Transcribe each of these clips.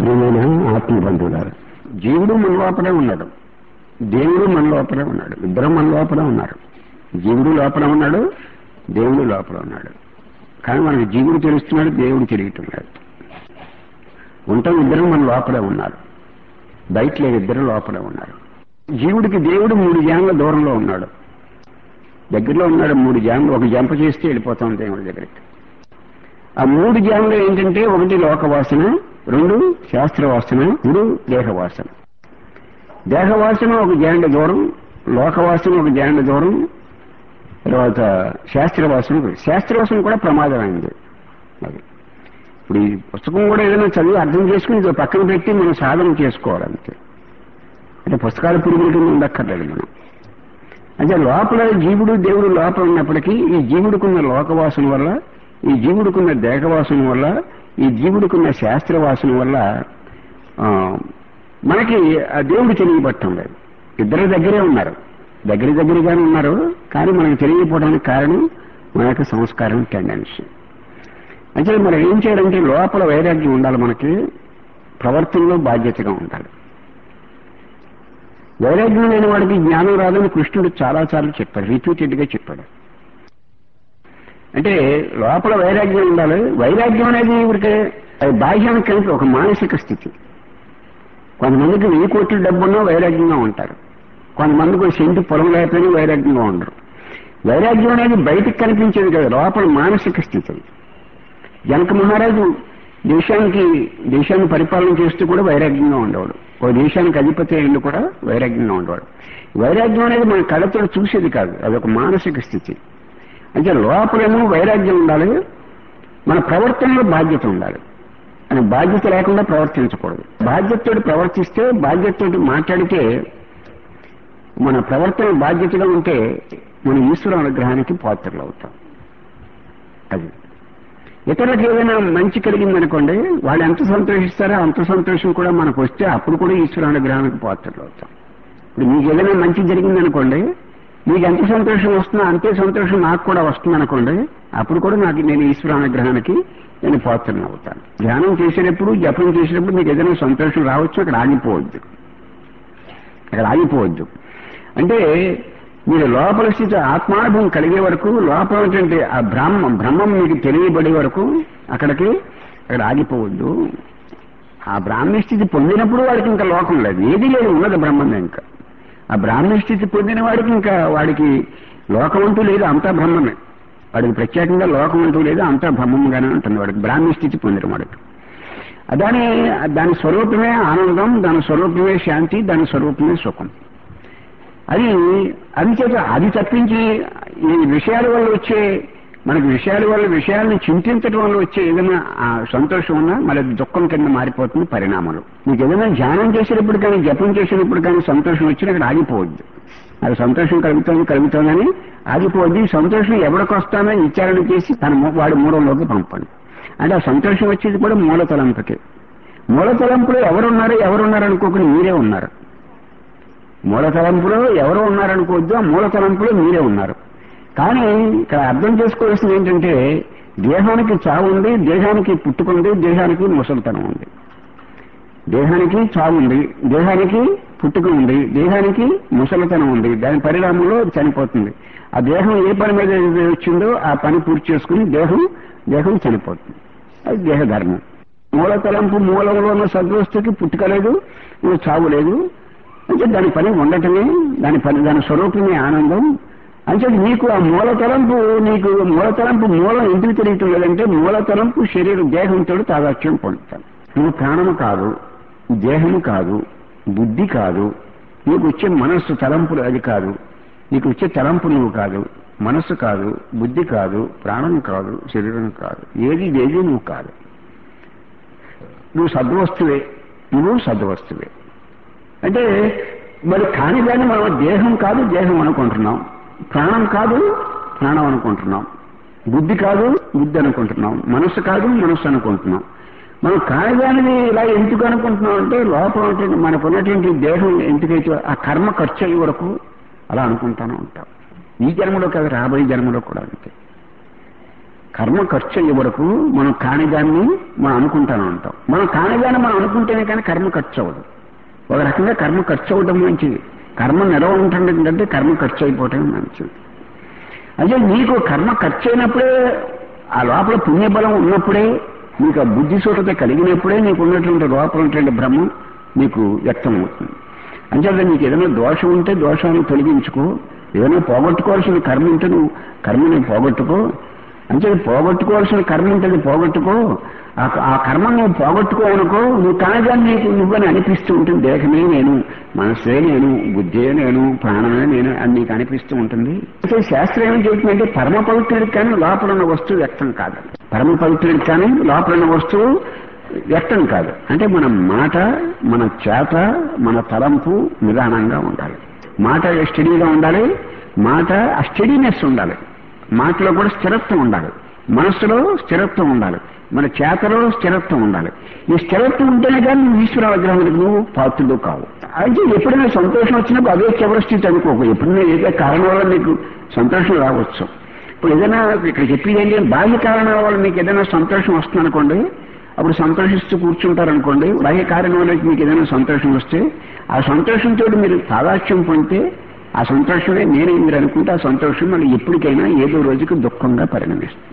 ప్రియమైన ఆత్మ బంధువులారు జీవుడు మన లోపలే ఉన్నాడు దేవుడు మన లోపలే ఉన్నాడు ఇద్దరు మన లోపలే ఉన్నారు జీవుడు లోపల ఉన్నాడు దేవుడు లోపల ఉన్నాడు కానీ మనకి జీవుడు తెలుస్తున్నాడు దేవుడు తెలియటం లేదు ఉంటాం ఇద్దరు మన లోపలే ఉన్నారు బయట లేదు ఇద్దరు లోపలే ఉన్నారు జీవుడికి దేవుడు మూడు జాన్ల దూరంలో ఉన్నాడు దగ్గరలో ఉన్నాడు మూడు జాన్లు ఒక జంప చేస్తే వెళ్ళిపోతాం దేవుడి దగ్గరికి ఆ మూడు జాన్లు ఏంటంటే ఒకటి లోకవాసన రెండు శాస్త్రవాసన మూడు దేహవాసన దేహవాసన ఒక జాండ దూరం లోకవాసన ఒక జాండ దూరం తర్వాత శాస్త్రవాసన శాస్త్రవాసన కూడా ప్రమాదమైంది అది ఇప్పుడు ఈ పుస్తకం కూడా ఏదైనా చదివి అర్థం చేసుకుని ఇది పక్కన పెట్టి మనం సాధన చేసుకోవాలంతే అంటే పుస్తకాల పురుగుల కింద ఉండక్కర్లేదు మనం అంటే లోపల జీవుడు దేవుడు లోపల ఉన్నప్పటికీ ఈ జీవుడికున్న లోకవాసన వల్ల ఈ జీవుడికున్న దేహవాసన వల్ల ఈ జీవుడికున్న శాస్త్రవాసన వల్ల ఆ, మనకి ఆ దేవుడు తెలియబట్టం లేదు ఇద్దరు దగ్గరే ఉన్నారు దగ్గర దగ్గరగానే ఉన్నారు కానీ మనకు తెలియకపోవడానికి కారణం మన యొక్క సంస్కారం టెండెన్సీ అంటే మనం ఏం చేయాలంటే లోపల వైరాగ్యం ఉండాలి మనకి ప్రవర్తనలో బాధ్యతగా ఉండాలి వైరాగ్యం లేని వాడికి జ్ఞానం రాదని కృష్ణుడు చాలా సార్లు చెప్పాడు రిపీటెడ్ గా చెప్పాడు అంటే లోపల వైరాగ్యం ఉండాలి వైరాగ్యం అనేది ఊరికే అది బాహ్యానికి కలిపి ఒక మానసిక స్థితి కొంతమందికి వెయ్యి కోట్ల డబ్బున్నా వైరాగ్యంగా ఉంటారు కొంతమందికి ఒక సెంటు పొలం లేకపోయినా వైరాగ్యంగా ఉండరు వైరాగ్యం అనేది బయటకు కనిపించేది కదా లోపల మానసిక స్థితి అది. జనక మహారాజు దేశానికి దేశాన్ని పరిపాలన చేస్తూ కూడా వైరాగ్యంగా ఉండేవాడు ఓ దేశానికి అధిపతి అయింది కూడా వైరాగ్యంగా ఉండేవాడు వైరాగ్యం అనేది మన కళ్ళతో చూసేది కాదు అదొక మానసిక స్థితి అంటే లోపలేమో వైరాగ్యం ఉండాలి మన ప్రవర్తనలో బాధ్యత ఉండాలి అని బాధ్యత లేకుండా ప్రవర్తించకూడదు బాధ్యతతో ప్రవర్తిస్తే బాధ్యతతో మాట్లాడితే మన ప్రవర్తన బాధ్యతగా ఉంటే మన ఈశ్వర అనుగ్రహానికి పాత్రలు అవుతాం అది ఇతరులకు ఏదైనా మంచి కలిగిందనుకోండి వాళ్ళు ఎంత సంతోషిస్తారో అంత సంతోషం కూడా మనకు వస్తే అప్పుడు కూడా ఈశ్వర అనుగ్రహానికి పాత్రలు అవుతాం ఇప్పుడు మీకు ఏదైనా మంచి జరిగిందనుకోండి మీకు ఎంత సంతోషం వస్తుందో అంతే సంతోషం నాకు కూడా వస్తుంది అనుకోండి అప్పుడు కూడా నాకు నేను ఈశ్వర అనుగ్రహానికి నేను పాత్రను అవుతాను ధ్యానం చేసేటప్పుడు జపం చేసేటప్పుడు మీకు ఏదైనా సంతోషం రావచ్చు అక్కడ ఆగిపోవద్దు అక్కడ ఆగిపోవద్దు అంటే మీరు లోపల స్థితి ఆత్మానుభవం కలిగే వరకు లోపల ఉన్నటువంటి ఆ బ్రహ్మ బ్రహ్మం మీకు తెలియబడే వరకు అక్కడికి అక్కడ ఆగిపోవద్దు ఆ బ్రాహ్మణ స్థితి పొందినప్పుడు వాడికి ఇంకా లోకం లేదు ఏది లేదు ఉన్నది బ్రహ్మమే ఇంకా ఆ బ్రాహ్మణ స్థితి పొందిన వాడికి ఇంకా వాడికి లోకం అంటూ లేదు అంతా బ్రహ్మమే వాడికి ప్రత్యేకంగా లోకం అంటూ లేదు అంతా బ్రహ్మంగానే ఉంటుంది వాడికి బ్రాహ్మణ స్థితి పొందిన వాడికి దాని దాని స్వరూపమే ఆనందం దాని స్వరూపమే శాంతి దాని స్వరూపమే సుఖం అది అది చేత అది తప్పించి ఈ విషయాల వల్ల వచ్చే మనకి విషయాల వల్ల విషయాలను చింతించడం వల్ల వచ్చే ఏదైనా ఆ సంతోషం ఉన్నా మళ్ళీ దుఃఖం కింద మారిపోతుంది పరిణామాలు మీకు ఏదైనా ధ్యానం చేసేటప్పుడు కానీ జపం చేసేటప్పుడు కానీ సంతోషం వచ్చినా అక్కడ ఆగిపోవద్దు అది సంతోషం కలుగుతుంది కలుగుతుందని ఆగిపోవద్దు ఈ సంతోషం ఎవరికి వస్తానో విచారణ చేసి తన మూ- వాడి మూలంలోకి పంపండి అంటే ఆ సంతోషం వచ్చేది కూడా మూల తలంపుకే మూల తలంపులో ఎవరున్నారు ఎవరున్నారు అనుకోకుండా మీరే ఉన్నారు మూల తలంపులో ఎవరో ఉన్నారనుకోవద్దు ఆ మూల తలంపులో మీరే ఉన్నారు కానీ ఇక్కడ అర్థం చేసుకోవాల్సింది ఏంటంటే దేహానికి చావు ఉంది దేహానికి పుట్టుకుంది దేహానికి ముసలితనం ఉంది దేహానికి చావు ఉంది దేహానికి పుట్టుక ఉంది దేహానికి ముసలితనం ఉంది దాని పరిణామంలో అది చనిపోతుంది ఆ దేహం ఏ పని మీద అయితే వచ్చిందో ఆ పని పూర్తి చేసుకుని దేహం దేహం చనిపోతుంది అది దేహ ధర్మం మూల తలంపు మూలంలో ఉన్న సద్వస్తుకి పుట్టుక లేదు ఇంకా చావు లేదు అంటే దాని పని ఉండటమే దాని పని దాని స్వరూపమే ఆనందం అంటే నీకు ఆ మూల తలంపు నీకు మూల తలంపు మూలం ఎందుకు తెలియటం లేదంటే మూల తలంపు శరీరం దేహంతో తాదాత్యం పొందుతాను నువ్వు ప్రాణము కాదు దేహము కాదు బుద్ధి కాదు నీకు వచ్చే మనస్సు తలంపులు అది కాదు నీకు వచ్చే తలంపు నువ్వు కాదు మనస్సు కాదు బుద్ధి కాదు ప్రాణం కాదు శరీరం కాదు ఏది ఏది నువ్వు కాదు నువ్వు సద్వస్తువే నువ్వు సద్వస్తువే అంటే మరి కాని దాన్ని మనం దేహం కాదు దేహం అనుకుంటున్నాం ప్రాణం కాదు ప్రాణం అనుకుంటున్నాం బుద్ధి కాదు బుద్ధి అనుకుంటున్నాం మనస్సు కాదు మనస్సు అనుకుంటున్నాం మనం కానిదానిది ఇలా ఎందుకు అనుకుంటున్నాం అంటే లోపల ఉన్నటువంటి మనకు ఉన్నటువంటి దేహం ఎందుకైతే ఆ కర్మ ఖర్చు అయ్యే వరకు అలా అనుకుంటానే ఉంటాం ఈ జన్మలో కాదు రాబోయే జన్మలో కూడా అంతే కర్మ ఖర్చు అయ్యే వరకు మనం కానిదాన్ని మనం అనుకుంటానే ఉంటాం మనం కానిదాన్ని మనం అనుకుంటేనే కానీ కర్మ ఖర్చు అవ్వదు ఒక రకంగా కర్మ ఖర్చు అవ్వడం మంచిది కర్మ నిలవ ఉంటుంది కంటే కర్మ ఖర్చు అయిపోవటం మంచిది అంటే నీకు కర్మ ఖర్చు అయినప్పుడే ఆ లోపల పుణ్యబలం ఉన్నప్పుడే నీకు ఆ బుద్ధి సూటత కలిగినప్పుడే నీకు ఉన్నటువంటి లోపల ఉన్నటువంటి బ్రహ్మం నీకు వ్యక్తం అవుతుంది అంచేత నీకు ఏదైనా దోషం ఉంటే దోషాన్ని తొలగించుకో ఏదైనా పోగొట్టుకోవాల్సిన కర్మ ఉంటే నువ్వు కర్మని పోగొట్టుకో అంటే పోగొట్టుకోవాల్సిన కర్మ ఉంటుంది పోగొట్టుకో ఆ ఆ కర్మ నువ్వు పోగొట్టుకోవనుకో నువ్వు కానిదాన్ని నీకు నువ్వని అనిపిస్తూ ఉంటుంది దేహమే నేను మనసే నేను బుద్ధే నేను ప్రాణమే నేను అని నీకు అనిపిస్తూ ఉంటుంది అయితే శాస్త్రం ఏం చెబుతుందంటే పరమ పవిత్రుడికి కానీ లోపల ఉన్న వస్తువు వ్యక్తం కాదు పరమ పవిత్రుడికి కానీ లోపల ఉన్న వస్తువు వ్యక్తం కాదు అంటే మన మాట మన చేత మన తలంపు నిదానంగా ఉండాలి మాట స్టడీగా ఉండాలి మాట ఆ స్టడీనెస్ ఉండాలి మాటలో కూడా స్థిరత్వం ఉండాలి మనస్సులో స్థిరత్వం ఉండాలి మన చేతలో స్థిరత్వం ఉండాలి ఈ స్థిరత్వం ఉంటేనే కానీ నువ్వు ఈశ్వర విగ్రహానికి నువ్వు పాత్రుడు కావు అయితే ఎప్పుడైనా సంతోషం వచ్చినప్పుడు అదే చివరి స్థితి అనుకోకు ఎప్పుడైనా ఏదో కారణం వల్ల నీకు సంతోషం రావచ్చు ఇప్పుడు ఏదైనా ఇక్కడ చెప్పేది ఏంటి బాహ్య కారణాల వల్ల మీకు ఏదైనా సంతోషం వస్తుంది అనుకోండి అప్పుడు సంతోషిస్తూ కూర్చుంటారనుకోండి బాహ్య కారణం వల్ల మీకు ఏదైనా సంతోషం వస్తే ఆ సంతోషంతో మీరు తాదాక్ష్యం పొందితే ఆ సంతోషమే నేనే మీరు అనుకుంటే ఆ సంతోషం మళ్ళీ ఎప్పటికైనా ఏదో రోజుకి దుఃఖంగా పరిణమిస్తుంది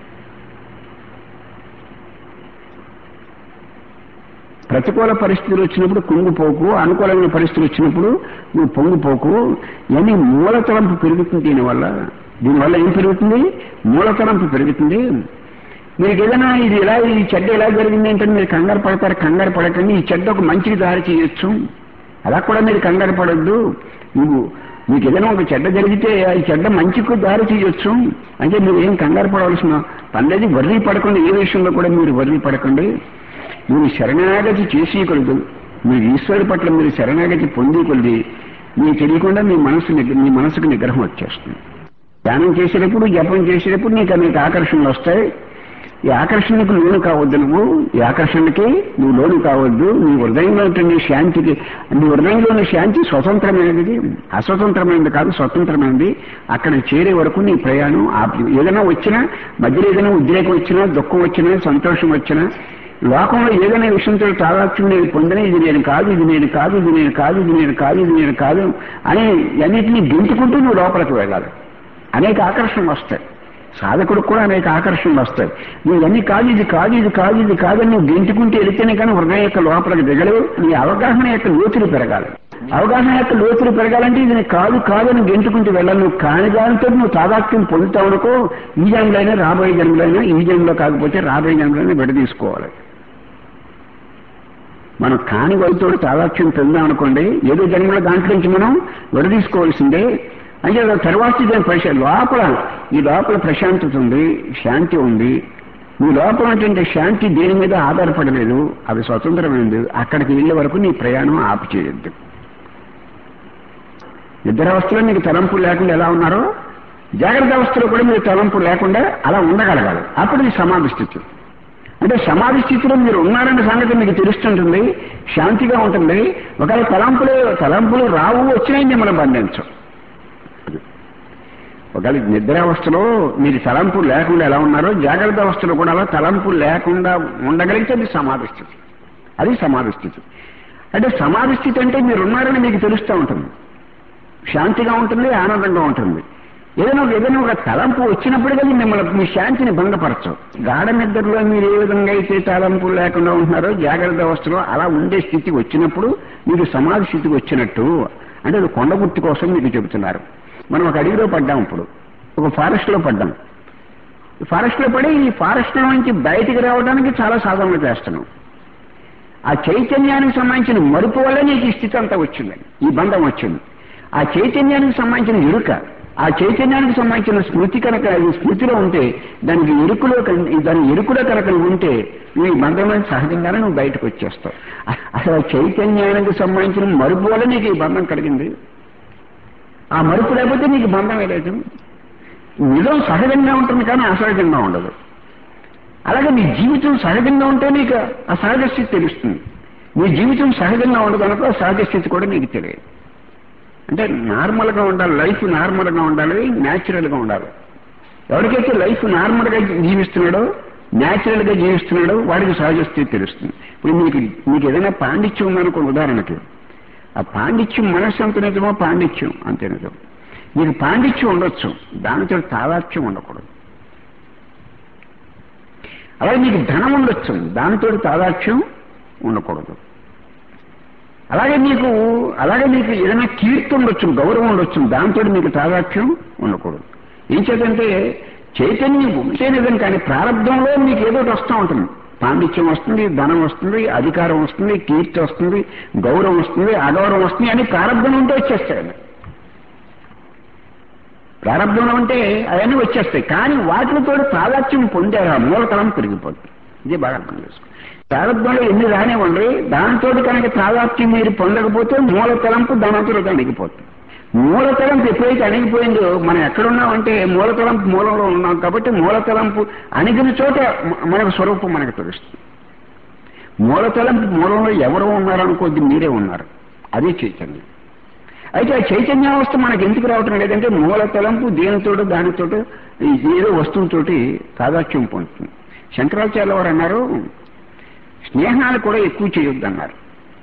ప్రతికూల పరిస్థితులు వచ్చినప్పుడు కుంగిపోకు అనుకూలమైన పరిస్థితులు వచ్చినప్పుడు నువ్వు పొంగిపోకు ఇవన్నీ మూలతలంపు పెరుగుతుంది దీనివల్ల దీనివల్ల ఏం పెరుగుతుంది మూలతలంపు పెరుగుతుంది మీకు ఏదైనా ఇది ఎలా ఈ చెడ్డ ఎలా జరిగింది ఏంటంటే మీరు కంగారు పడతారు కంగారు పడకండి ఈ చెడ్డ ఒక మంచికి దారి చేయొచ్చు అలా కూడా మీరు కంగారు పడద్దు నువ్వు మీకు ఏదైనా ఒక చెడ్డ జరిగితే ఈ చెడ్డ మంచికి దారి చేయొచ్చు అంటే మీరు ఏం కంగారు పడవలసిన పనిలేదు వర్రీ పడకండి ఏ విషయంలో కూడా మీరు వర్రీ పడకండి మీరు శరణాగతి చేసేయకూడదు మీరు ఈశ్వరుడి పట్ల మీరు శరణాగతి పొందేకొలది మీకు తెలియకుండా మీ మనసు నిగ్ర- మీ మనసుకు నిగ్రహం వచ్చేస్తుంది ధ్యానం చేసేటప్పుడు జపం చేసేటప్పుడు నీకు అనేక ఆకర్షణలు వస్తాయి ఈ ఆకర్షణకు లోను కావద్దు నువ్వు ఈ ఆకర్షణకి నువ్వు లోను కావద్దు నీ హృదయంలో ఉంటుంది శాంతికి నీ హృదయంలో ఉన్న శాంతి స్వతంత్రమైనది అస్వతంత్రమైనది కాదు స్వతంత్రమైనది అక్కడ చేరే వరకు నీ ప్రయాణం ఆపి ఏదైనా వచ్చినా మధ్యలో ఏదైనా ఉద్రేకం వచ్చినా దుఃఖం వచ్చినా సంతోషం వచ్చినా లోకంలో ఏదైనా విషయంతో తాదాత్యం నేను పొందిన ఇది నేను కాదు ఇది నేను కాదు ఇది నేను కాదు ఇది నేను కాదు ఇది నేను కాదు అని అన్నిటినీ గెంటుకుంటూ నువ్వు లోపలికి వెళ్ళాలి అనేక ఆకర్షణలు వస్తాయి సాధకుడికి కూడా అనేక ఆకర్షణలు వస్తాయి నువ్వు ఇవన్నీ కాదు ఇది కాదు ఇది కాదు ఇది కాదని నువ్వు గెంటుకుంటూ వెళితేనే కానీ హృదయం యొక్క లోపలికి దిగలేవు నీ అవగాహన యొక్క లోతులు పెరగాలి అవగాహన యొక్క లోతులు పెరగాలంటే ఇది నీకు కాదు కాదని గెంటుకుంటూ వెళ్ళాలి నువ్వు కాని దానితో నువ్వు తాదాత్యం పొందుతావు అనుకో ఈ జన్మలైనా రాబోయే జన్మలైనా ఈ జన్మలో కాకపోతే రాబోయే జన్మలైనా విడదీసుకోవాలి మనం కాని వైతోడు తాదాత్యం పొందాం అనుకోండి ఏదో జన్మలో దాంట్లో నుంచి మనం విడదీసుకోవాల్సిందే అంటే తర్వాత దాని ప్రశా లోపల ఈ లోపల ప్రశాంతత ఉంది శాంతి ఉంది నీ లోపల ఉన్నటువంటి శాంతి దేని మీద ఆధారపడలేదు అది స్వతంత్రమైనది అక్కడికి వెళ్ళే వరకు నీ ప్రయాణం ఆపు చేయొద్దు నిద్రావస్థలో మీకు తలంపులు లేకుండా ఎలా ఉన్నారో జాగ్రత్త అవస్థలో కూడా మీరు తలంపు లేకుండా అలా ఉండగలగాలి అప్పుడు ఇది సమాధి స్థితి అంటే సమాధి స్థితిలో మీరు ఉన్నారన్న సంగతి మీకు తెలుస్తుంటుంది శాంతిగా ఉంటుంది ఒకవేళ తలంపులు తలంపులు రావు వచ్చినాయి మిమ్మల్ని బంధించం ఒకవేళ నిద్రావస్థలో మీరు తలంపు లేకుండా ఎలా ఉన్నారో జాగ్రత్త అవస్థలో కూడా అలా తలంపు లేకుండా ఉండగలిగితే అది సమాధి స్థితి అది సమాధి స్థితి అంటే సమాధి స్థితి అంటే మీరు ఉన్నారని మీకు తెలుస్తూ ఉంటుంది శాంతిగా ఉంటుంది ఆనందంగా ఉంటుంది ఏదైనా ఒక- ఏదైనా ఒక తలంపు వచ్చినప్పుడు కానీ మిమ్మల్ని మీ శాంతిని భంగపరచవు గాఢ నిద్రలో మీరు ఏ విధంగా అయితే తలంపులు లేకుండా ఉంటున్నారో జాగ్రత్త అవస్థలో అలా ఉండే స్థితి వచ్చినప్పుడు మీకు సమాధి స్థితికి వచ్చినట్టు అంటే అది కొండగుర్తి కోసం మీకు చెబుతున్నారు మనం ఒక అడవిలో పడ్డాం ఇప్పుడు ఒక ఫారెస్ట్ లో పడ్డాం ఈ ఫారెస్ట్ లో పడి ఈ ఫారెస్ట్ లో నుంచి బయటికి రావడానికి చాలా సాధనలు చేస్తున్నాం ఆ చైతన్యానికి సంబంధించిన మరుపు వల్ల నీకు ఈ స్థితి అంతా వచ్చింది ఈ బంధం వచ్చింది ఆ చైతన్యానికి సంబంధించిన ఎరుక ఆ చైతన్యానికి సంబంధించిన స్మృతి కనుక ఈ స్మృతిలో ఉంటే దానికి ఎరుకులో కన్- దాని ఎరుకులో కనుక నువ్వు ఉంటే ఈ బంధమైన సహజంగానే నువ్వు బయటకు వచ్చేస్తావు అ- అసలు ఆ చైతన్యానికి సంబంధించిన మరుపు వల్ల నీకు ఈ బంధం కలిగింది ఆ మరుపు లేకపోతే నీకు బంధమే లేదు నిజం సహజంగా ఉంటుంది కానీ అసహజంగా ఉండదు అలాగే నీ జీవితం సహజంగా ఉంటే నీకు ఆ సహజ స్థితి తెలుస్తుంది నీ జీవితం సహజంగా ఉండదు అనుకో ఆ సహజ స్థితి కూడా నీకు తెలియదు అంటే నార్మల్గా ఉండాలి లైఫ్ నార్మల్గా ఉండాలి న్యాచురల్గా ఉండాలి ఎవరికైతే లైఫ్ నార్మల్ గా జీవిస్తున్నాడో న్యాచురల్ గా జీవిస్తున్నాడో వాడికి సహజ స్థితి తెలుస్తుంది ఇప్పుడు మీకు మీకు ఏదైనా పాండిత్యం ఉందనుకో ఉదాహరణకి ఆ పాండిత్యం మనస్సు అంత నిజమో పాండిత్యం అంతే నిజం మీకు పాండిత్యం ఉండొచ్చు దానితో తాదాత్యం ఉండకూడదు అలాగే మీకు ధనం ఉండొచ్చు దానితో తాదాత్యం ఉండకూడదు అలాగే మీకు అలాగే మీకు ఏదైనా కీర్తి ఉండొచ్చు గౌరవం ఉండొచ్చు దాంతో మీకు తాదాత్యం ఉండకూడదు ఏం చేతంటే చైతన్యం ఉంటే నిజం కానీ ప్రారంభంలో మీకు ఏదో ఒకటి వస్తూ ఉంటుంది పాండిత్యం వస్తుంది ధనం వస్తుంది అధికారం వస్తుంది కీర్తి వస్తుంది గౌరవం వస్తుంది అగౌరవం వస్తుంది అని ప్రారంభం ఉంటే వచ్చేస్తాయి ప్రారంభంలో ఉంటే అవన్నీ వచ్చేస్తాయి కానీ వాటితో తాదాత్యం పొందారు ఆ మూలతలం పెరిగిపోతుంది ఇది బాగా అర్థం చేసుకో ప్రారంభంలో ఎన్ని రానివ్వండి దాంతో కనుక తాదాత్యం మీరు పొందకపోతే మూలతలంపు దానంతో అణిగిపోతుంది మూలతలంపు ఎప్పుడైతే అణిగిపోయిందో మనం ఎక్కడున్నామంటే మూలతలంపు మూలంలో ఉన్నాం కాబట్టి మూలతలంపు అణిగిన చోట మ- మనకు స్వరూపం మనకు తెలుస్తుంది మూలతలంపు మూలంలో ఎవరు ఉన్నారనుకోద్ది మీరే ఉన్నారు అదే చైతన్యం అయితే ఆ చైతన్యావస్థ మనకి ఎందుకు రావటం లేదంటే మూల తలంపు దేనితోటి దానితోటి ఏదో వస్తువుతోటి తాదాత్యం పొందుతుంది శంకరాచార్య వారు అన్నారు స్నేహాలు కూడా ఎక్కువ చేయొద్దన్నారు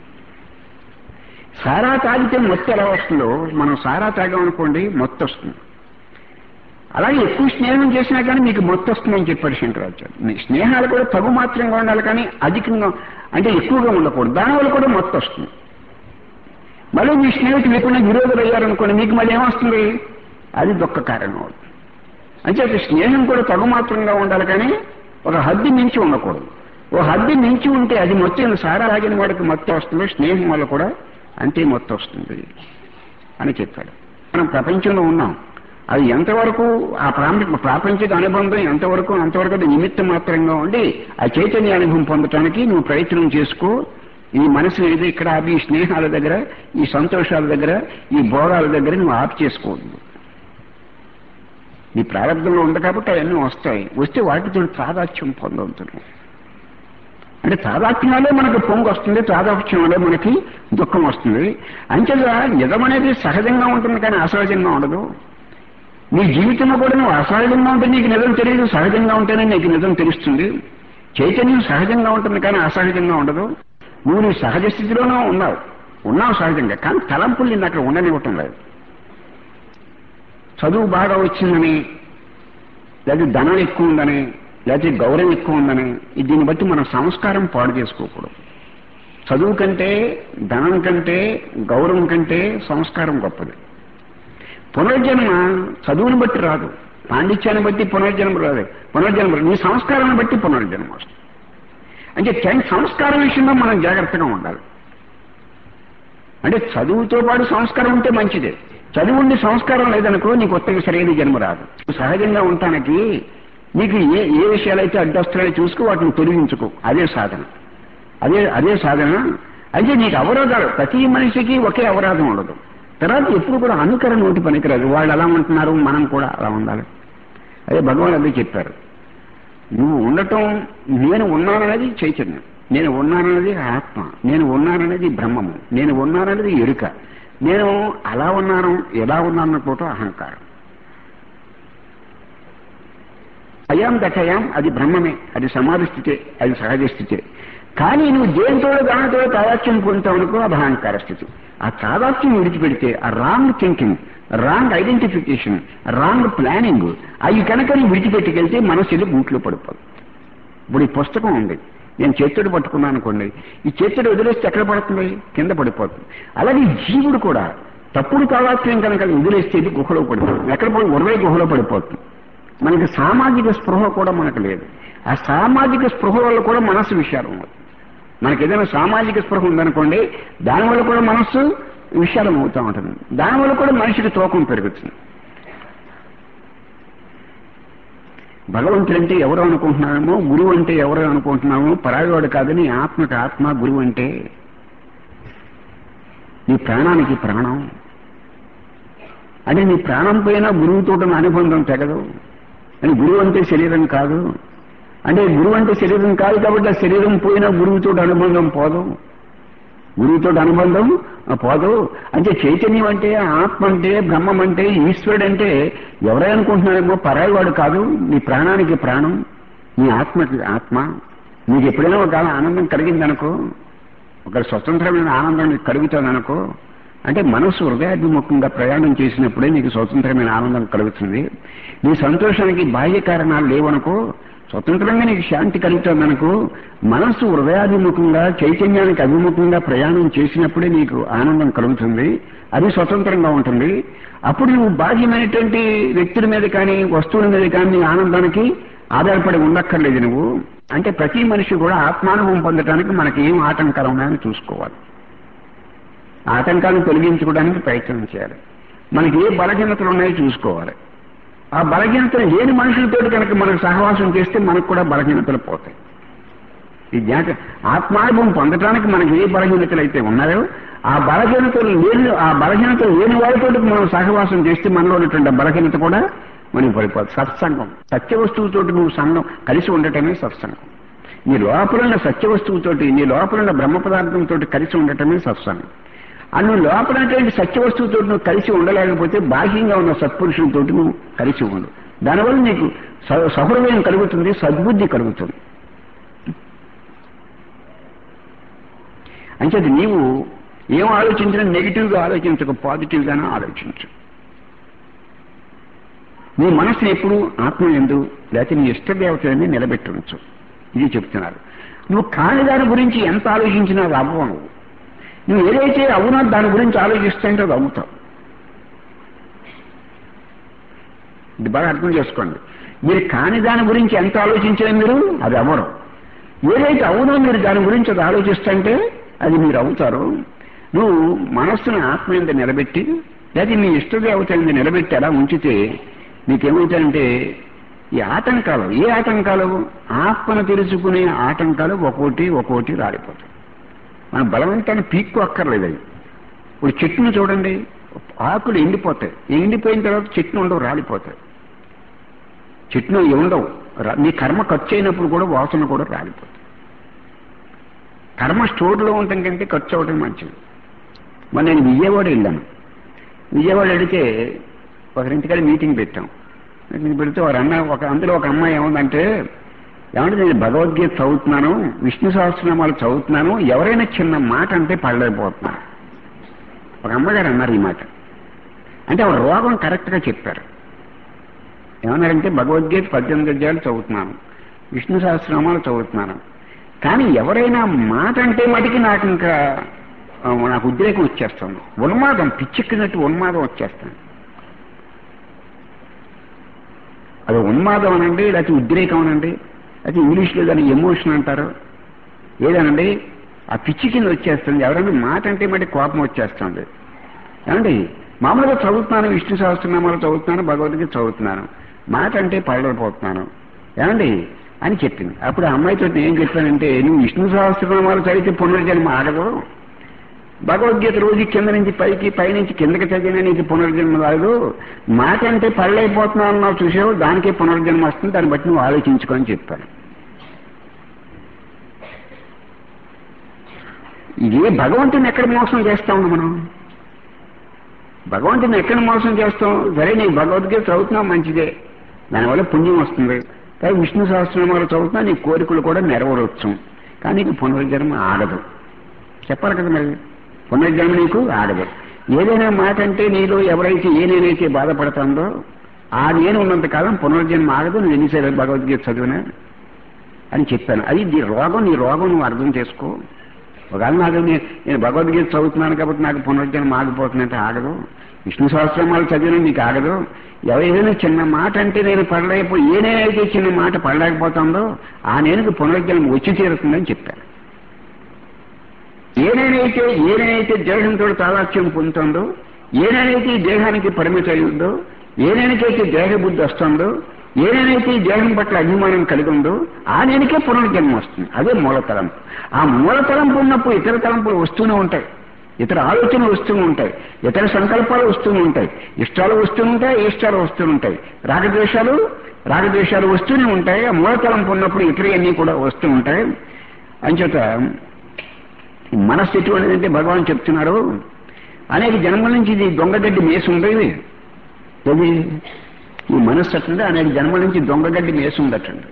సారా తాగితే మొత్తం ఎలా వస్తుందో మనం సారా తాగామనుకోండి మొత్తం వస్తుంది అలాగే ఎక్కువ స్నేహం చేసినా కానీ మీకు మొత్తం వస్తుందని చెప్పాడు శంకరాచార్య మీ స్నేహాలు కూడా తగు మాత్రంగా ఉండాలి కానీ అధికంగా అంటే ఎక్కువగా ఉండకూడదు దానివల్ల కూడా మొత్తం వస్తుంది మళ్ళీ మీ స్నేహితులు ఎప్పుడైనా విరోధులు అయ్యారనుకోండి మీకు మళ్ళీ ఏమొస్తుంది అది దుఃఖ కారణం అవుతుంది అంటే స్నేహం కూడా తగు మాత్రంగా ఉండాలి కానీ ఒక హద్దు మించి ఉండకూడదు ఓ హద్దు మించి ఉంటే అది మొత్తం సారా తాగిన వాడికి మొత్తం వస్తుంది స్నేహం వల్ల కూడా అంతే మొత్తం వస్తుంది అని చెప్పాడు మనం ప్రపంచంలో ఉన్నాం అది ఎంతవరకు ఆ ప్రాంత ప్రాపంచిక అనుబంధం ఎంతవరకు అంతవరకు అది నిమిత్త మాత్రంగా ఉండి ఆ చైతన్య అనుభవం పొందటానికి నువ్వు ప్రయత్నం చేసుకో ఈ మనసు ఏది ఇక్కడ ఆపి ఈ స్నేహాల దగ్గర ఈ సంతోషాల దగ్గర ఈ భోగాల దగ్గర నువ్వు ఆపు చేసుకోవద్దు నీ ప్రారంభంలో ఉంది కాబట్టి అవన్నీ వస్తాయి వస్తే వాటితో తాదాత్యం పొందవుతున్నావు అంటే తాదాత్మ్యాలే మనకు పొంగు వస్తుంది తాదాత్మ్యం వల్లే మనకి దుఃఖం వస్తుంది అంచేత నిజం అనేది సహజంగా ఉంటుంది కానీ అసహజంగా ఉండదు నీ జీవితంలో కూడా నువ్వు అసహజంగా ఉంటే నీకు నిజం తెలియదు సహజంగా ఉంటేనే నీకు నిజం తెలుస్తుంది చైతన్యం సహజంగా ఉంటుంది కానీ అసహజంగా ఉండదు నువ్వు నీ సహజ స్థితిలోనూ ఉన్నావు ఉన్నావు సహజంగా కానీ తలంపులు నిన్ను అక్కడ ఉండనివ్వటం లేదు చదువు బాగా వచ్చిందని లేదా ధనం ఎక్కువ ఉందని లేకపోతే గౌరవం ఎక్కువ ఉందని దీన్ని బట్టి మనం సంస్కారం పాడు చేసుకోకూడదు చదువు కంటే ధనం కంటే గౌరవం కంటే సంస్కారం గొప్పది పునర్జన్మ చదువుని బట్టి రాదు పాండిత్యాన్ని బట్టి పునర్జన్మ రాదు పునర్జన్మ రాదు. నీ సంస్కారాన్ని బట్టి పునర్జన్మ వస్తుంది అంటే టెన్ సంస్కారం విషయంలో మనం జాగ్రత్తగా ఉండాలి అంటే చదువుతో పాటు సంస్కారం ఉంటే మంచిదే చదువు ఉండి సంస్కారం లేదనుకో నీకు కొత్తగా సరైన జన్మ రాదు సహజంగా ఉండటానికి నీకు ఏ ఏ విషయాలైతే అడ్డొస్తున్నాయో చూసుకో వాటిని తొలగించుకో అదే సాధన అదే అదే సాధన అయితే నీకు అవరోధాలు ప్రతి మనిషికి ఒకే అవరోధం ఉండదు తర్వాత ఎప్పుడు కూడా అనుకరణ నోటి పనికిరాదు వాళ్ళు అలా ఉంటున్నారు మనం కూడా అలా ఉండాలి అదే భగవాన్ అదే చెప్పారు నువ్వు ఉండటం నేను ఉన్నాననేది చైతన్యం నేను ఉన్నాననేది ఆత్మ నేను ఉన్నాననేది బ్రహ్మము నేను ఉన్నాననేది ఎరుక నేను అలా ఉన్నాను ఎలా ఉన్నాను అనుకోవటం అహంకారం అయాం దటయాం అది బ్రహ్మమే అది సమాధి స్థితే అది సహజ స్థితే కానీ నువ్వు దేనితో దానితో తాదాత్యం పొందుతావు అనుకో అది అహంకార స్థితి ఆ తాదాత్యం విడిచిపెడితే ఆ wrong thinking wrong identification wrong planning అవి కనుక నువ్వు విడిచిపెట్టుకెళ్తే మనసు వెళ్ళి బూట్లో పడిపోదు ఇప్పుడు ఈ పుస్తకం ఉంది నేను చేతుడు పట్టుకున్నాను అనుకోండి ఈ చేతుడు వదిలేస్తే ఎక్కడ పడుతుంది కింద పడిపోతుంది అలాగే ఈ జీవుడు కూడా తప్పుడు తాదాత్మ్యం కనుక వదిలేస్తే ఇది గుహలో పడిపోతుంది ఎక్కడ పడి ఉరవై గుహలో పడిపోతుంది మనకి సామాజిక స్పృహ కూడా మనకు లేదు ఆ సామాజిక స్పృహ వల్ల కూడా మనస్సు విషారం అవుతుంది మనకి ఏదైనా సామాజిక స్పృహ ఉందనుకోండి దానివల్ల కూడా మనస్సు విషారం అవుతూ ఉంటుంది దానివల్ల కూడా మనిషికి తూకం పెరుగుతుంది భగవంతుడు అంటే ఎవరు అనుకుంటున్నామో గురువు అంటే ఎవరు అనుకుంటున్నామో పరాయవాడు కాదని ఆత్మకి ఆత్మ గురువు అంటే నీ ప్రాణానికి ప్రాణం అంటే నీ ప్రాణం పోయినా గురువుతో ఉన్న అనుబంధం తెగదు అని గురువు అంటే శరీరం కాదు అంటే గురువు అంటే శరీరం కాదు కాబట్టి ఆ శరీరం పోయినా గురువుతో అనుబంధం పోదు గురువుతో అనుబంధం ఆ, పోదు అంటే చైతన్యం అంటే ఆత్మ అంటే బ్రహ్మం అంటే ఈశ్వరుడు అంటే ఎవరై అనుకుంటున్నారేమో పరాయి వాడు కాదు నీ ప్రాణానికి ప్రాణం నీ ఆత్మకి ఆత్మ నీకు ఎప్పుడైనా ఒక ఆనందం కలిగిందనుకో ఒక స్వతంత్రమైన ఆనందం నీకు కలుగుతుందనుకో అంటే మనసు హృదయాభిముఖంగా ప్రయాణం చేసినప్పుడే నీకు స్వతంత్రమైన ఆనందం కలుగుతుంది నీ సంతోషానికి బాహ్య కారణాలు లేవనుకో స్వతంత్రంగా నీకు శాంతి కలుగుతుందనుకో మనసు హృదయాభిముఖంగా చైతన్యానికి అభిముఖంగా ప్రయాణం చేసినప్పుడే నీకు ఆనందం కలుగుతుంది అది స్వతంత్రంగా ఉంటుంది అప్పుడు నువ్వు బాహ్యమైనటువంటి వ్యక్తుల మీద కానీ వస్తువుల మీద కానీ నీ ఆనందానికి ఆధారపడి ఉండక్కర్లేదు నువ్వు అంటే ప్రతి మనిషి కూడా ఆత్మానుభవం పొందడానికి మనకి ఏం ఆటంకాలు ఉన్నాయని చూసుకోవాలి ఆటంకాలను తొలగించుకోవడానికి ప్రయత్నం చేయాలి మనకి ఏ బలహీనతలు ఉన్నాయో చూసుకోవాలి ఆ బలహీనతలు లేని మనుషులతో కనుక మనకు సహవాసం చేస్తే మనకు కూడా బలహీనతలు పోతాయి ఈ జ్ఞాత ఆత్మానుభవం పొందడానికి మనకి ఏ బలహీనతలు అయితే ఉన్నాయో ఆ బలహీనతలు లేని ఆ బలహీనతలు లేని వారితో మనం సహవాసం చేస్తే మనలో ఉన్నటువంటి బలహీనత కూడా మనకి పడిపోతుంది సత్సంగం సత్య వస్తువుతోటి నువ్వు సంఘం కలిసి ఉండటమే సత్సంగం నీ లోపలున్న సత్య వస్తువుతోటి నీ లోపలున్న బ్రహ్మ పదార్థంతో కలిసి ఉండటమే సత్సంగం ఆ నువ్వు లోపలటువంటి సత్య వస్తువుతో నువ్వు కలిసి ఉండలేకపోతే బాహ్యంగా ఉన్న సత్పురుషులతో నువ్వు కలిసి ఉండు దానివల్ల నీకు స- సహృదయం కలుగుతుంది సద్బుద్ధి కలుగుతుంది అంచేది నీవు ఏం ఆలోచించినా నెగిటివ్గా ఆలోచించక పాజిటివ్గానే ఆలోచించు నీ మనసుని ఎప్పుడు ఆత్మ ఎందు లేకపోతే నీ ఇష్టదేవతని నిలబెట్టి ఉంచు ఇది చెప్తున్నారు నువ్వు కాని దాని గురించి ఎంత ఆలోచించినా అది అవ్వవు నువ్వు నువ్వు ఏదైతే అవునో దాని గురించి ఆలోచిస్తుంటే అది అవుతావు ఇది బాగా అర్థం చేసుకోండి మీరు కాని దాని గురించి ఎంత ఆలోచించినా మీరు అది అవ్వరు ఏదైతే అవునో మీరు దాని గురించి అది ఆలోచిస్తుంటే అది మీరు అవుతారు నువ్వు మనస్సును ఆత్మ మీద నిలబెట్టి లేదా నీ ఇష్టదేవత మీద నిలబెట్టి అలా ఉంచితే నీకేమవుతాయంటే ఈ ఆటంకాలు ఏ ఆటంకాలు ఆత్మను తెలుసుకునే ఆటంకాలు ఒక్కోటి ఒక్కోటి రాలిపోతాయి మన బలవంతాన్ని పీక్కు అక్కర్లేదు అవి ఇప్పుడు చెట్టును చూడండి ఆకులు ఎండిపోతాయి ఎండిపోయిన తర్వాత చెట్లు ఉండవు రాలిపోతాయి చెట్లు ఉండవు రా- నీ కర్మ ఖర్చు అయినప్పుడు కూడా వాసన కూడా రాలిపోతాయి కర్మ స్టోర్లో ఉండటం కంటే ఖర్చు అవడం మంచిది మరి నేను విజయవాడ వెళ్ళాను విజయవాడ వెళితే ఒకరింటికాడ మీటింగ్ పెట్టాం మీటింగ్ పెడితే వారు అన్న ఒక అందులో ఒక అమ్మాయి ఏముందంటే ఏమంటే నేను భగవద్గీత చదువుతున్నాను విష్ణు సహస్రనామాలు చదువుతున్నాను ఎవరైనా చిన్న మాట అంటే పడలేకపోతున్నాను ఒక అమ్మగారు అన్నారు ఈ మాట అంటే ఆవిడ రోగం కరెక్ట్గా చెప్పారు ఏమన్నారంటే భగవద్గీత పద్దెనిమిది అధ్యాయాలు చదువుతున్నాను విష్ణు సహస్రనామాలు చదువుతున్నాను కానీ ఎవరైనా మాట అంటే మటుకి నాకు ఇంకా ఆ, నాకు ఉద్రేకం వచ్చేస్తుంది ఉన్మాదం పిచ్చెక్కినట్టు ఉన్మాదం వచ్చేస్తుంది అది ఉన్మాదం అనండి లేకపోతే ఉద్రేకం అనండి అయితే ఇంగ్లీష్లో దాన్ని ఎమోషన్ అంటారు ఏదనండి ఆ పిచ్చి కింద వచ్చేస్తుంది ఎవరైనా మాట అంటే మళ్ళీ కోపం వచ్చేస్తుంది ఏమండి మామూలుగా చదువుతున్నాను విష్ణు సహస్రనామాలు చదువుతున్నాను భగవద్గీత చదువుతున్నాను మాట అంటే పడలేకపోతున్నాను ఏమండి అని చెప్పింది అప్పుడు ఆ అమ్మాయితో నేను ఏం చెప్పానంటే నువ్వు విష్ణు సహస్రనామాలు చదివితే పునర్జన్మ ఆగదు భగవద్గీత రోజు కింద నుంచి పైకి పైనుంచి కిందకి చదివినా నీకు పునర్జన్మ రాదు మాట అంటే పడలేకపోతున్నావు అన్నావు చూసావు దానికే పునర్జన్మ వస్తుంది దాన్ని బట్టి నువ్వు ఆలోచించుకొని చెప్పాను ఇది భగవంతుని ఎక్కడ మోసం చేస్తాం మనం భగవంతుని ఎక్కడ మోసం చేస్తాం సరే నీకు భగవద్గీత చదువుతున్నావు మంచిదే దానివల్ల పుణ్యం వస్తుంది కానీ విష్ణు సహస్రనామాలు చదువుతున్నా నీ కోరికలు కూడా నెరవేరవచ్చు కానీ నీకు పునర్జన్మ ఆగదు చెప్పాలి కదా మరి పునర్జన్మ నీకు ఆగదు ఏదైనా మాట అంటే నీలో ఎవరైతే ఏ నేనైతే బాధపడుతుందో ఆ నేను ఉన్నంత కాలం పునర్జన్మ ఆగదు నువ్వు ఎన్నిసార్లు భగవద్గీత చదివినా అని చెప్పాను అది నీ రోగం నీ రోగం నువ్వు అర్థం చేసుకో ఒకవేళ నాకు నే- నేను భగవద్గీత చదువుతున్నాను కాబట్టి నాకు పునర్జన్మ ఆగిపోతుందంటే ఆగదు విష్ణు సహస్రనామాలు చదివినా నీకు ఆగదు ఎవరైనా చిన్న మాట అంటే నేను పడలేకపో ఏ నేనైతే చిన్న మాట పడలేకపోతుందో ఆ నేనుకు పునర్జన్మ వచ్చి తీరుతుందని చెప్పాను ఏనేనైతే ఏనేనైతే దేహంతో తాదాత్యం పొందుతుందో ఏనేనైతే ఈ దేహానికి పరిమితి అయ్యిందో ఏనేనికైతే దేహ బుద్ధి వస్తుందో ఏనేనైతే ఈ దేహం పట్ల అభిమానం కలిగి ఉందో ఆ నేనికే పునర్జన్మ వస్తుంది అదే మూల తలంపు ఆ మూల తలంపు ఉన్నప్పుడు ఇతర తలంపులు వస్తూనే ఉంటాయి ఇతర ఆలోచనలు వస్తూ ఉంటాయి ఇతర సంకల్పాలు వస్తూ ఉంటాయి ఇష్టాలు వస్తూ ఉంటాయి ఇష్టాలు వస్తూ ఉంటాయి రాగద్వేషాలు రాగద్వేషాలు వస్తూనే ఉంటాయి ఆ మూల తలంపు ఉన్నప్పుడు ఇతరవన్నీ కూడా వస్తూ ఉంటాయి అంచేత మనస్సు ఎటువంటిదంటే భగవాన్ చెప్తున్నారు అనేక జన్మల నుంచి ఇది దొంగగడ్డి మేసు ఉండేది ఇది ఈ మనస్సు అట్టుండే అనేక జన్మల నుంచి దొంగగడ్డి మేసు ఉందటండి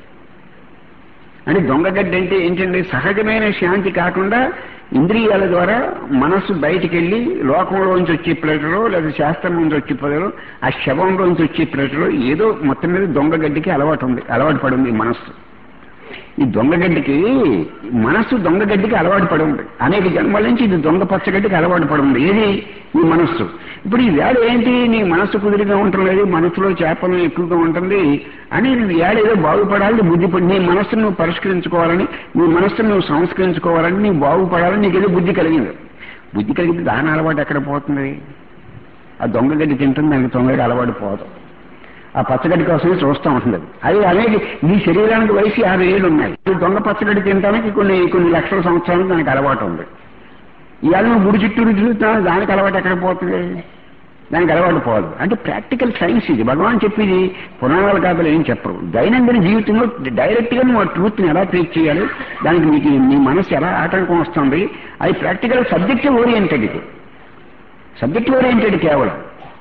అంటే దొంగగడ్డి అంటే ఏంటండి సహజమైన శాంతి కాకుండా ఇంద్రియాల ద్వారా మనస్సు బయటికి వెళ్ళి లోకంలోంచి వచ్చే ప్లేటలో లేదా శాస్త్రం నుంచి వచ్చే ప్లేటలో ఆ శవంలోంచి వచ్చే ప్లేటలో ఏదో మొత్తం మీద దొంగగడ్డికి అలవాటు ఉంది అలవాటు పడి ఉంది ఈ మనస్సు ఈ దొంగగడ్డికి మనస్సు దొంగగడ్డికి అలవాటు పడి ఉంది అనేక జన్మల నుంచి ఇది దొంగ పచ్చగడ్డికి అలవాటు పడి ఉంది ఏది ఈ మనస్సు ఇప్పుడు ఈ వేళ ఏంటి నీ మనస్సు కుదిరిగా ఉంటలేదు మనస్సులో చేపలు ఎక్కువగా ఉంటుంది అని నీ వేళ ఏదో బాగుపడాలని బుద్ధి పడి నీ మనస్సును నువ్వు పరిష్కరించుకోవాలని నీ మనస్సును నువ్వు సంస్కరించుకోవాలని నీకు బాగుపడాలని నీకు ఏదో బుద్ధి కలిగింది బుద్ధి కలిగితే దాని అలవాటు ఎక్కడ పోతుంది ఆ దొంగగడ్డి తింటుంది దానికి దొంగగడ్డి అలవాటు పోదు ఆ పచ్చగడ్డి కోసమే చూస్తూ ఉంటుంది అది. అది అనేది నీ శరీరానికి వయసు యాభై ఏళ్ళు ఉన్నాయి ఈ దొంగ పచ్చగడ్డి తినడానికి కొన్ని కొన్ని లక్షల సంవత్సరాలు దానికి అలవాటు ఉంది ఇవాళ నువ్వు గుడి చుట్టూరు తిరుగుతున్నావు దానికి అలవాటు ఎక్కడ పోతుంది దానికి అలవాటు పోదు అంటే ప్రాక్టికల్ సైన్స్ ఇది భగవాన్ చెప్పేది పురాణాల కథలు ఏం చెప్పరు దైనందిన జీవితంలో డైరెక్ట్ గా నువ్వు ఆ ట్రూత్ ని ఎలా ట్రీట్ చేయాలి దానికి నీకు నీ మనసు ఎలా ఆటంకం వస్తుంది అది ప్రాక్టికల్ సబ్జెక్ట్ ఓరియంటెడ్ ఇది సబ్జెక్ట్ ఓరియంటెడ్ కేవలం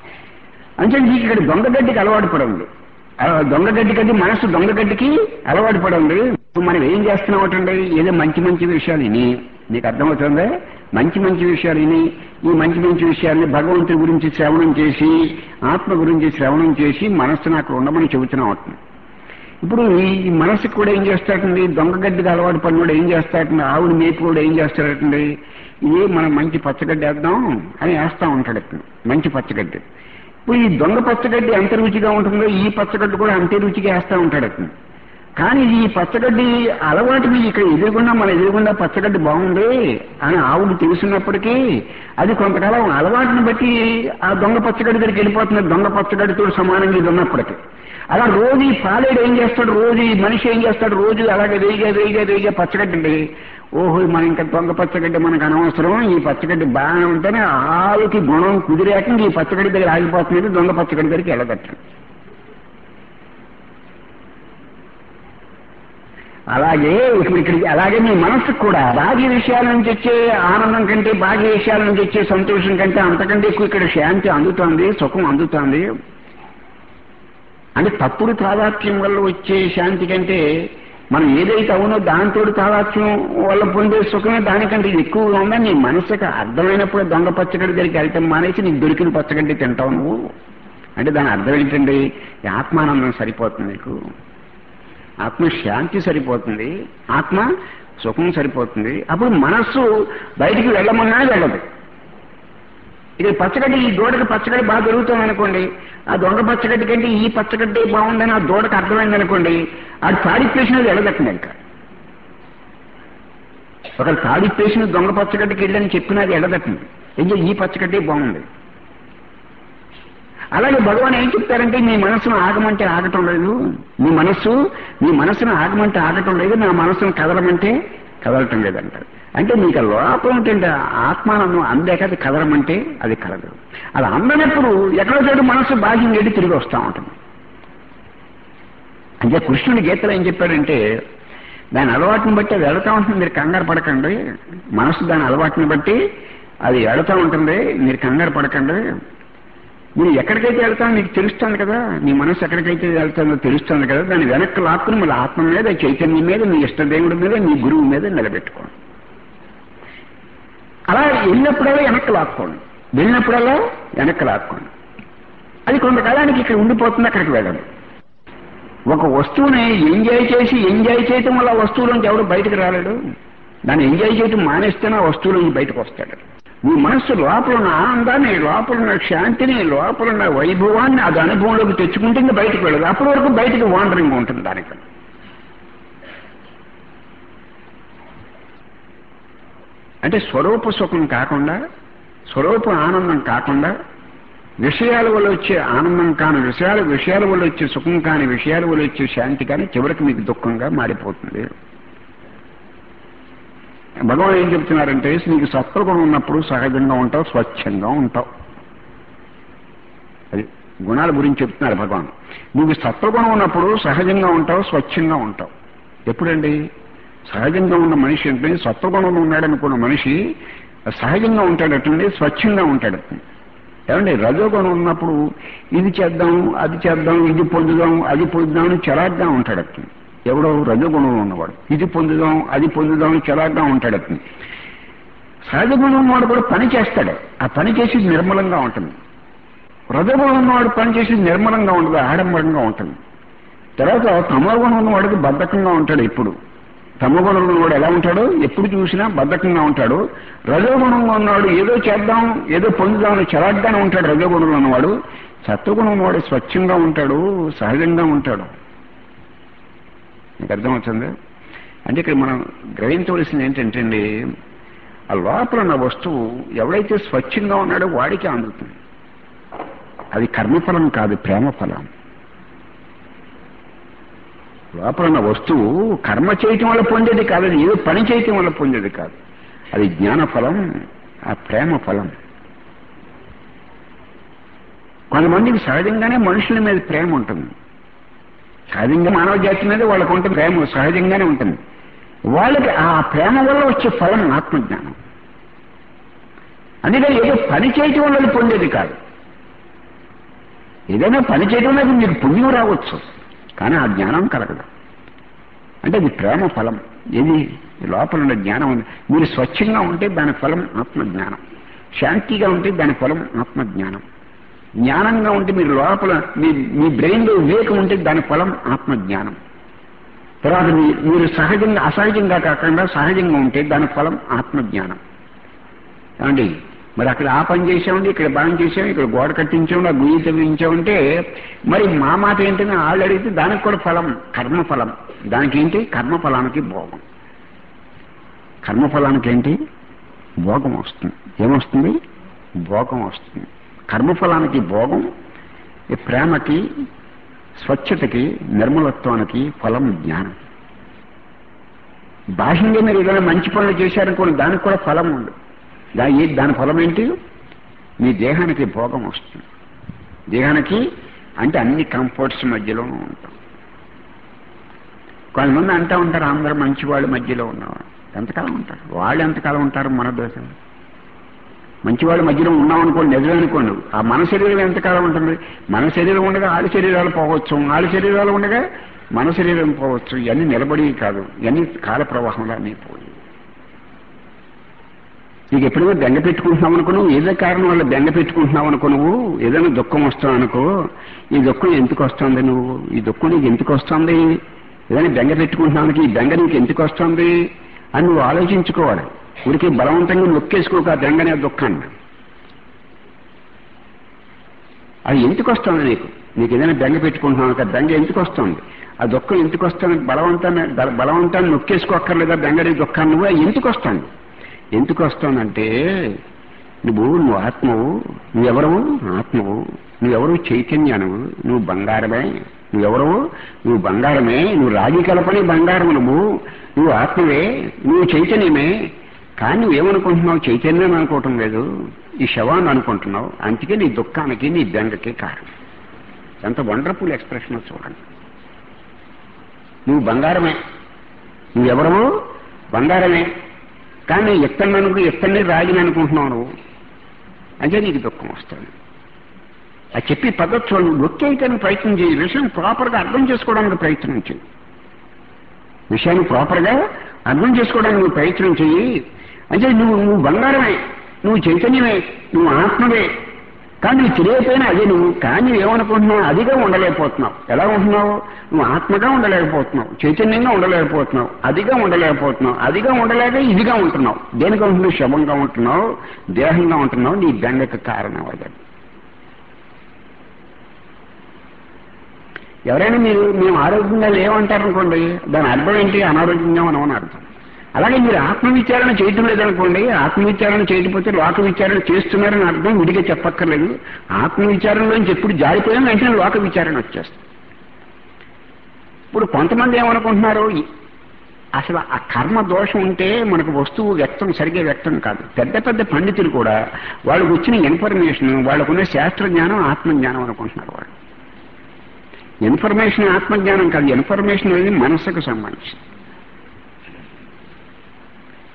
అంటే నీకు ఇక్కడ దొంగగడ్డికి అలవాటు పడింది ఆ దొంగగడ్డి కట్టి మనసు దొంగగడ్డికి అలవాటు పడింది ఇప్పుడు మనం ఏం చేస్తున్నాం అంటే ఏదో మంచి మంచి విషయాలు విని నీకు అర్థమవుతుందా మంచి మంచి విషయాలు విని ఈ మంచి మంచి విషయాల్ని భగవంతుడి గురించి శ్రవణం చేసి ఆత్మ గురించి శ్రవణం చేసి మనస్సును అక్కడ ఉండమని చెబుతున్నాం అవుతుంది ఇప్పుడు ఈ మనసుకు కూడా ఏం చేస్తాడండి దొంగగడ్డికి అలవాటు పడినోడు ఏం చేస్తాడండి ఆవుని మేపు కూడా ఏం చేస్తాడండి ఇది మనం మంచి పచ్చగడ్డి వేద్దాం అని వేస్తా ఉంటాడు అతను. మంచి పచ్చగడ్డి ఇప్పుడు ఈ దొంగ పచ్చగడ్డి ఎంత రుచిగా ఉంటుందో ఈ పచ్చగడ్డి కూడా అంతే రుచిగా వేస్తా ఉంటాడు అతను కానీ ఈ పచ్చగడ్డి అలవాటుని ఇక్కడ ఎదురుగుండా మన ఎదురుగుండా పచ్చగడ్డి బాగుంది అని ఆవుడు తెలుసున్నప్పటికీ అది కొంతకాలం అలవాటుని బట్టి ఆ దొంగ పచ్చగడ్డి దగ్గరికి వెళ్ళిపోతుంది దొంగ పచ్చగడ్డితో సమానంగా ఇది ఉన్నప్పటికీ అలా రోజు ఈ పాలేడు ఏం చేస్తాడు రోజు ఈ మనిషి ఏం చేస్తాడు రోజు అలాగే వేయిగా వేయిగా వేయిగా పచ్చగడ్డి అండి ఓహో మన ఇంకా దొంగ పచ్చగడ్డి మనకు అనవసరం ఈ పచ్చగడ్డి బాగానే ఉంటేనే ఆవుకి గుణం కుదిరాక ఇంక ఈ పచ్చగడ్డి దగ్గర ఆగిపోతుంది దొంగ పచ్చగడ్డి దగ్గరికి వెళ్ళగట్టండి అలాగే ఇప్పుడు ఇక్కడికి అలాగే మీ మనసుకు కూడా బాహ్య విషయాల నుంచి వచ్చే ఆనందం కంటే బాహ్య విషయాల నుంచి వచ్చే సంతోషం కంటే అంతకంటే ఎక్కువ ఇక్కడ శాంతి అందుతోంది సుఖం అందుతోంది అంటే తప్పుడు తాదాత్మ్యం వల్ల వచ్చే శాంతి కంటే మనం ఏదైతే అవునో దాంతో తాదాత్మ్యం వల్ల పొందే సుఖమే దానికంటే ఇది ఎక్కువగా ఉందా నీ మనసుకు అర్థమైనప్పుడు దొంగ పచ్చగడ్డి దగ్గరికి వెళ్తాం మానేసి నీకు దొరికిన పచ్చగడ్డి తింటావు నువ్వు అంటే దాని అర్థం ఏంటండి ఈ ఆత్మానందం సరిపోతుంది నీకు ఆత్మ శాంతి సరిపోతుంది ఆత్మ సుఖం సరిపోతుంది అప్పుడు మనస్సు బయటికి వెళ్ళమన్నా వెళ్ళదు ఇక పచ్చగడ్డి ఈ దూడకి పచ్చగడ్డి బాగా దొరుకుతుంది అనుకోండి ఆ దొంగ పచ్చగడ్డి కంటే ఈ పచ్చగడ్డి బాగుందని ఆ దూడకి అర్థమైంది అనుకోండి అది తాడిప్పేసినది వెళ్ళదట్టండి ఇంకా ఒకరు తాడిప్పేసిన దొంగ పచ్చగడ్డికి వెళ్ళని చెప్పినది ఎడదట్టండి ఇంకా ఈ పచ్చగడ్డి బాగుంది అలాగే భగవాన్ ఏం చెప్తారంటే నీ మనసును ఆగమంటే ఆగటం లేదు నీ మనస్సు నీ మనసును ఆగమంటే ఆగటం లేదు నా మనసును కదలమంటే కదలటం లేదంటారు అంటే నీకు ఆ లోపల ఏంటంటే ఆత్మానందం అందాక అది కదలమంటే అది కదలదు అది అందనప్పుడు ఎక్కడో చోటు మనస్సు బాహ్యం వెళ్ళి తిరిగి వస్తూ ఉంటుంది అంటే కృష్ణుడి గీతలో ఏం చెప్పాడంటే దాని అలవాటుని బట్టి అది వెళతా ఉంటుంది మీరు కంగారు పడకండి మనసు దాని అలవాటుని బట్టి అది వెళతా ఉంటుంది మీరు కంగారు పడకండి మీరు ఎక్కడికైతే వెళ్తానో నీకు తెలుస్తుంది కదా నీ మనసు ఎక్కడికైతే వెళ్తానో తెలుస్తుంది కదా దాన్ని వెనక్కి లాక్కుని మళ్ళీ ఆత్మ మీద చైతన్యం మీద నీ ఇష్టదేవుడి మీద నీ గురువు మీద నిలబెట్టుకోండి అలా వెళ్ళినప్పుడల్లా వెనక్కి లాక్కోండి వెళ్ళినప్పుడల్లా వెనక్కి లాక్కోండి అది కొంతకాలానికి ఇక్కడ ఉండిపోతుంది అక్కడికి వెళ్ళదు ఒక వస్తువుని ఎంజాయ్ చేసి ఎంజాయ్ చేయటం వల్ల ఆ వస్తువులోంచి ఎవడు బయటకు రాలేడు దాన్ని ఎంజాయ్ చేయటం మానేస్తేనే ఆ వస్తువులోంచి బయటకు వస్తాడు నీ మనస్సు లోపల ఉన్న ఆనందాన్ని లోపల ఉన్న శాంతిని లోపల ఉన్న వైభవాన్ని అది అనుభవంలోకి తెచ్చుకుంటే ఇంకా బయటకు వెళ్ళదు అప్పటి వరకు బయటకు వాండరింగ్ ఉంటుంది దానికి అంటే స్వరూప సుఖం కాకుండా స్వరూప ఆనందం కాకుండా విషయాల వల్ల వచ్చే ఆనందం కాని విషయాలు విషయాల వల్ల వచ్చే సుఖం కాని విషయాల వల్ల వచ్చే శాంతి కానీ చివరికి మీకు దుఃఖంగా మారిపోతుంది భగవాన్ ఏం చెప్తున్నారంటే నీకు సత్వగుణం ఉన్నప్పుడు సహజంగా ఉంటావు స్వచ్ఛంగా ఉంటావు అది గుణాల గురించి చెప్తున్నారు భగవాన్ నీకు సత్వగుణం ఉన్నప్పుడు సహజంగా ఉంటావు స్వచ్ఛంగా ఉంటావు ఎప్పుడండి సహజంగా ఉన్న మనిషి అంటే సత్వగుణంలో ఉన్నాడనుకున్న మనిషి సహజంగా ఉంటాడటండి స్వచ్ఛంగా ఉంటాడు ఏమండి రజోగుణం ఉన్నప్పుడు ఇది చేద్దాం అది చేద్దాం ఇది పొందుదాం అది పొందుదాం అని చలాగ్గా ఉంటాడు అతను ఎవడో రజోగుణంలో ఉన్నవాడు ఇది పొందుదాం అది పొందుదాం అని చలాగ్గా ఉంటాడు అతను సహజ గుణం ఉన్నవాడు కూడా పని చేస్తాడు ఆ పని చేసి నిర్మలంగా ఉంటుంది రజగుణం ఉన్నవాడు పని చేసి నిర్మలంగా ఉండదు ఆడంబరంగా ఉంటుంది తర్వాత తమోగుణం ఉన్నవాడికి బద్ధకంగా ఉంటాడు ఎప్పుడు తమగుణం ఉన్నవాడు ఎలా ఉంటాడు ఎప్పుడు చూసినా బద్ధకంగా ఉంటాడు రజోగుణంలో ఉన్నవాడు ఏదో చేద్దాం ఏదో పొందుదామని చలాగ్గానే ఉంటాడు రజోగుణంలో ఉన్నవాడు సత్వగుణం ఉన్నవాడు స్వచ్ఛంగా ఉంటాడు సహజంగా ఉంటాడు మీకు అర్థమవుతుంది అంటే ఇక్కడ మనం గ్రహించవలసింది ఏంటంటే అండి ఆ లోపల ఉన్న వస్తువు ఎవడైతే స్వచ్ఛంగా ఉన్నాడో వాడికి అందుతుంది అది కర్మఫలం కాదు ప్రేమ ఫలం లోపల ఉన్న వస్తువు కర్మ చేయటం వల్ల పొందేది కాదు అది ఏదో పని చేయటం వల్ల పొందేది కాదు అది జ్ఞాన ఫలం ఆ ప్రేమ ఫలం కొంతమందికి సహజంగానే మనుషుల మీద ప్రేమ ఉంటుంది సహజంగా మానవ జాతి మీద వాళ్ళకు ఉంటుంది ప్రేమ సహజంగానే ఉంటుంది వాళ్ళకి ఆ ప్రేమ వల్ల వచ్చే ఫలం ఆత్మజ్ఞానం అందుకని ఏదో పని చేయటం వల్ల అది పొందేది కాదు ఏదైనా పని చేయడం వల్ల మీకు పుణ్యం రావచ్చు కానీ ఆ జ్ఞానం కలగదు అంటే అది ప్రేమ ఫలం ఏది లోపల ఉన్న జ్ఞానం ఉంది మీరు స్వచ్ఛంగా ఉంటే దాని ఫలం ఆత్మజ్ఞానం శాంతిగా ఉంటే దాని ఫలం ఆత్మజ్ఞానం జ్ఞానంగా ఉంటే మీరు లోపల మీ మీ బ్రెయిన్లో వివేకం ఉంటే దాని ఫలం ఆత్మజ్ఞానం తర్వాత మీ- మీరు సహజంగా అసహజంగా కాకుండా సహజంగా ఉంటే దాని ఫలం ఆత్మజ్ఞానం ఏమండి మరి అక్కడ ఆ పని చేసామండి ఇక్కడ బాగా చేసాం ఇక్కడ గోడ కట్టించాం ఆ గుయ్యి తవ్వించామంటే మరి మా మాట ఏంటని వాళ్ళు అడిగితే దానికి కూడా ఫలం కర్మఫలం దానికి ఏంటి కర్మఫలానికి భోగం కర్మఫలానికి ఏంటి భోగం వస్తుంది ఏమొస్తుంది భోగం వస్తుంది కర్మఫలానికి భోగం ఈ ప్రేమకి స్వచ్ఛతకి నిర్మలత్వానికి ఫలం జ్ఞానం బాహ్యంగా మీరు ఏదైనా మంచి పనులు చేశారనుకోండి దానికి కూడా ఫలం ఉంది దా ఏ దాని ఫలం ఏంటి మీ దేహానికి భోగం వస్తుంది దేహానికి అంటే అన్ని కంఫర్ట్స్ మధ్యలో ఉంటాం కొంతమంది అంటూ ఉంటారు అందరూ మంచి వాళ్ళు మధ్యలో ఉన్నవారు ఎంతకాలం ఉంటారు వాళ్ళు ఎంతకాలం ఉంటారు మన దేశంలో మంచివాళ్ళ మధ్యలో ఉన్నాం అనుకోండి నిజమే అనుకోండి ఆ మన శరీరం ఎంతకాలం ఉంటుంది మన శరీరం ఉండగా ఆడి శరీరాలు పోవచ్చు ఆడి శరీరాలు ఉండగా మన శరీరం పోవచ్చు ఇవన్నీ నిలబడి కాదు ఇవన్నీ కాల ప్రవాహంలో అన్నీ పోయి నీకు ఎప్పుడైనా బెంగ పెట్టుకుంటున్నావు అనుకో నువ్వు ఏదో కారణం వల్ల బెంగ పెట్టుకుంటున్నావు అనుకో నువ్వు ఏదైనా దుఃఖం వస్తావు అనుకో ఈ దుఃఖం ఎందుకు వస్తుంది నువ్వు ఈ దుఃఖం నీకు ఎందుకు వస్తుంది ఏదైనా బెంగ పెట్టుకుంటున్నావు ఈ బెంగ నీకు ఎందుకు వస్తుంది అని నువ్వు ఆలోచించుకోవాలి ఊరికి బలవంతంగా నొక్కేసుకోక ఆ బెంగనే దుఃఖాన్ని అది ఎందుకు వస్తుంది నీకు నీకు ఏదైనా బెంగ పెట్టుకుంటున్నావు ఆ బెంగ ఎందుకు వస్తుంది ఆ దుఃఖం ఎందుకు వస్తుంది బలవంతాన్ని బల- బలవంతాన్ని నొక్కేసుకోక్కర్లేదా బెంగడి దుఃఖాన్ని నువ్వు అది ఎందుకు వస్తుంది ఎందుకు వస్తుందంటే నువ్వు నువ్వు ఆత్మవు నువ్వెవరవు ఆత్మవు నువ్వెవరు చైతన్యానువు నువ్వు బంగారమే నువ్వెవరవు నువ్వు బంగారమే నువ్వు రాగి కలపని బంగారం నువ్వు నువ్వు ఆత్మవే నువ్వు చైతన్యమే కానీ నువ్వేమనుకుంటున్నావు చైతన్యం అనుకోవటం లేదు ఈ శవాన్ని అనుకుంటున్నావు అందుకే నీ దుఃఖానికి నీ బెంగకి కారణం ఎంత వండర్ఫుల్ ఎక్స్ప్రెషన్ చూడండి నువ్వు బంగారమే నువ్వెవరవు బంగారమే కానీ ఎత్తని అనుకు ఎత్తని రాగిని అనుకుంటున్నావు నువ్వు అంటే నీకు దుఃఖం వస్తుంది అది చెప్పి పద్ధతి చూడండి నొక్కేయటానికి ప్రయత్నం చేయి విషయం ప్రాపర్గా అర్థం చేసుకోవడానికి ప్రయత్నం చేయి విషయాన్ని ప్రాపర్గా అర్థం చేసుకోవడానికి నువ్వు ప్రయత్నం చెయ్యి అంటే నువ్వు నువ్వు బంగారమే నువ్వు చైతన్యమే నువ్వు ఆత్మవే కానీ నువ్వు తెలియకపోయినా అదే నువ్వు కానీ నువ్వు ఏమనుకుంటున్నావు అదిగా ఉండలేకపోతున్నావు ఎలా ఉంటున్నావు నువ్వు ఆత్మగా ఉండలేకపోతున్నావు చైతన్యంగా ఉండలేకపోతున్నావు అదిగా ఉండలేకపోతున్నావు అదిగా ఉండలేక ఇదిగా ఉంటున్నావు దేనిగా ఉంటున్నావు శవంగా ఉంటున్నావు దేహంగా ఉంటున్నావు నీ బెంగకు కారణం అదే ఎవరైనా మీరు మేము ఆరోగ్యంగా లేవంటారనుకోండి దాని అర్థం ఏంటి అనారోగ్యంగా మనం అని అర్థం అలాగే మీరు ఆత్మవిచారణ చేయటం లేదనుకోండి ఆత్మవిచారణ చేయకపోతే లోక విచారణ చేస్తున్నారని అర్థం విడిగా చెప్పక్కర్లేదు ఆత్మవిచారణలోంచి ఎప్పుడు జారిపోయినా వెంటనే లోక విచారణ వచ్చేస్తుంది ఇప్పుడు కొంతమంది ఏమనుకుంటున్నారు ఈ- అసలు ఆ కర్మ దోషం ఉంటే మనకు వస్తువు వ్యక్తం సరిగ్గా వ్యక్తం కాదు పెద్ద పెద్ద పండితులు కూడా వాళ్ళకు వచ్చిన ఇన్ఫర్మేషన్ వాళ్ళకున్న శాస్త్ర జ్ఞానం ఆత్మజ్ఞానం అనుకుంటున్నారు వాళ్ళు ఇన్ఫర్మేషన్ ఆత్మజ్ఞానం కాదు ఇన్ఫర్మేషన్ అనేది మనస్సుకు సంబంధించి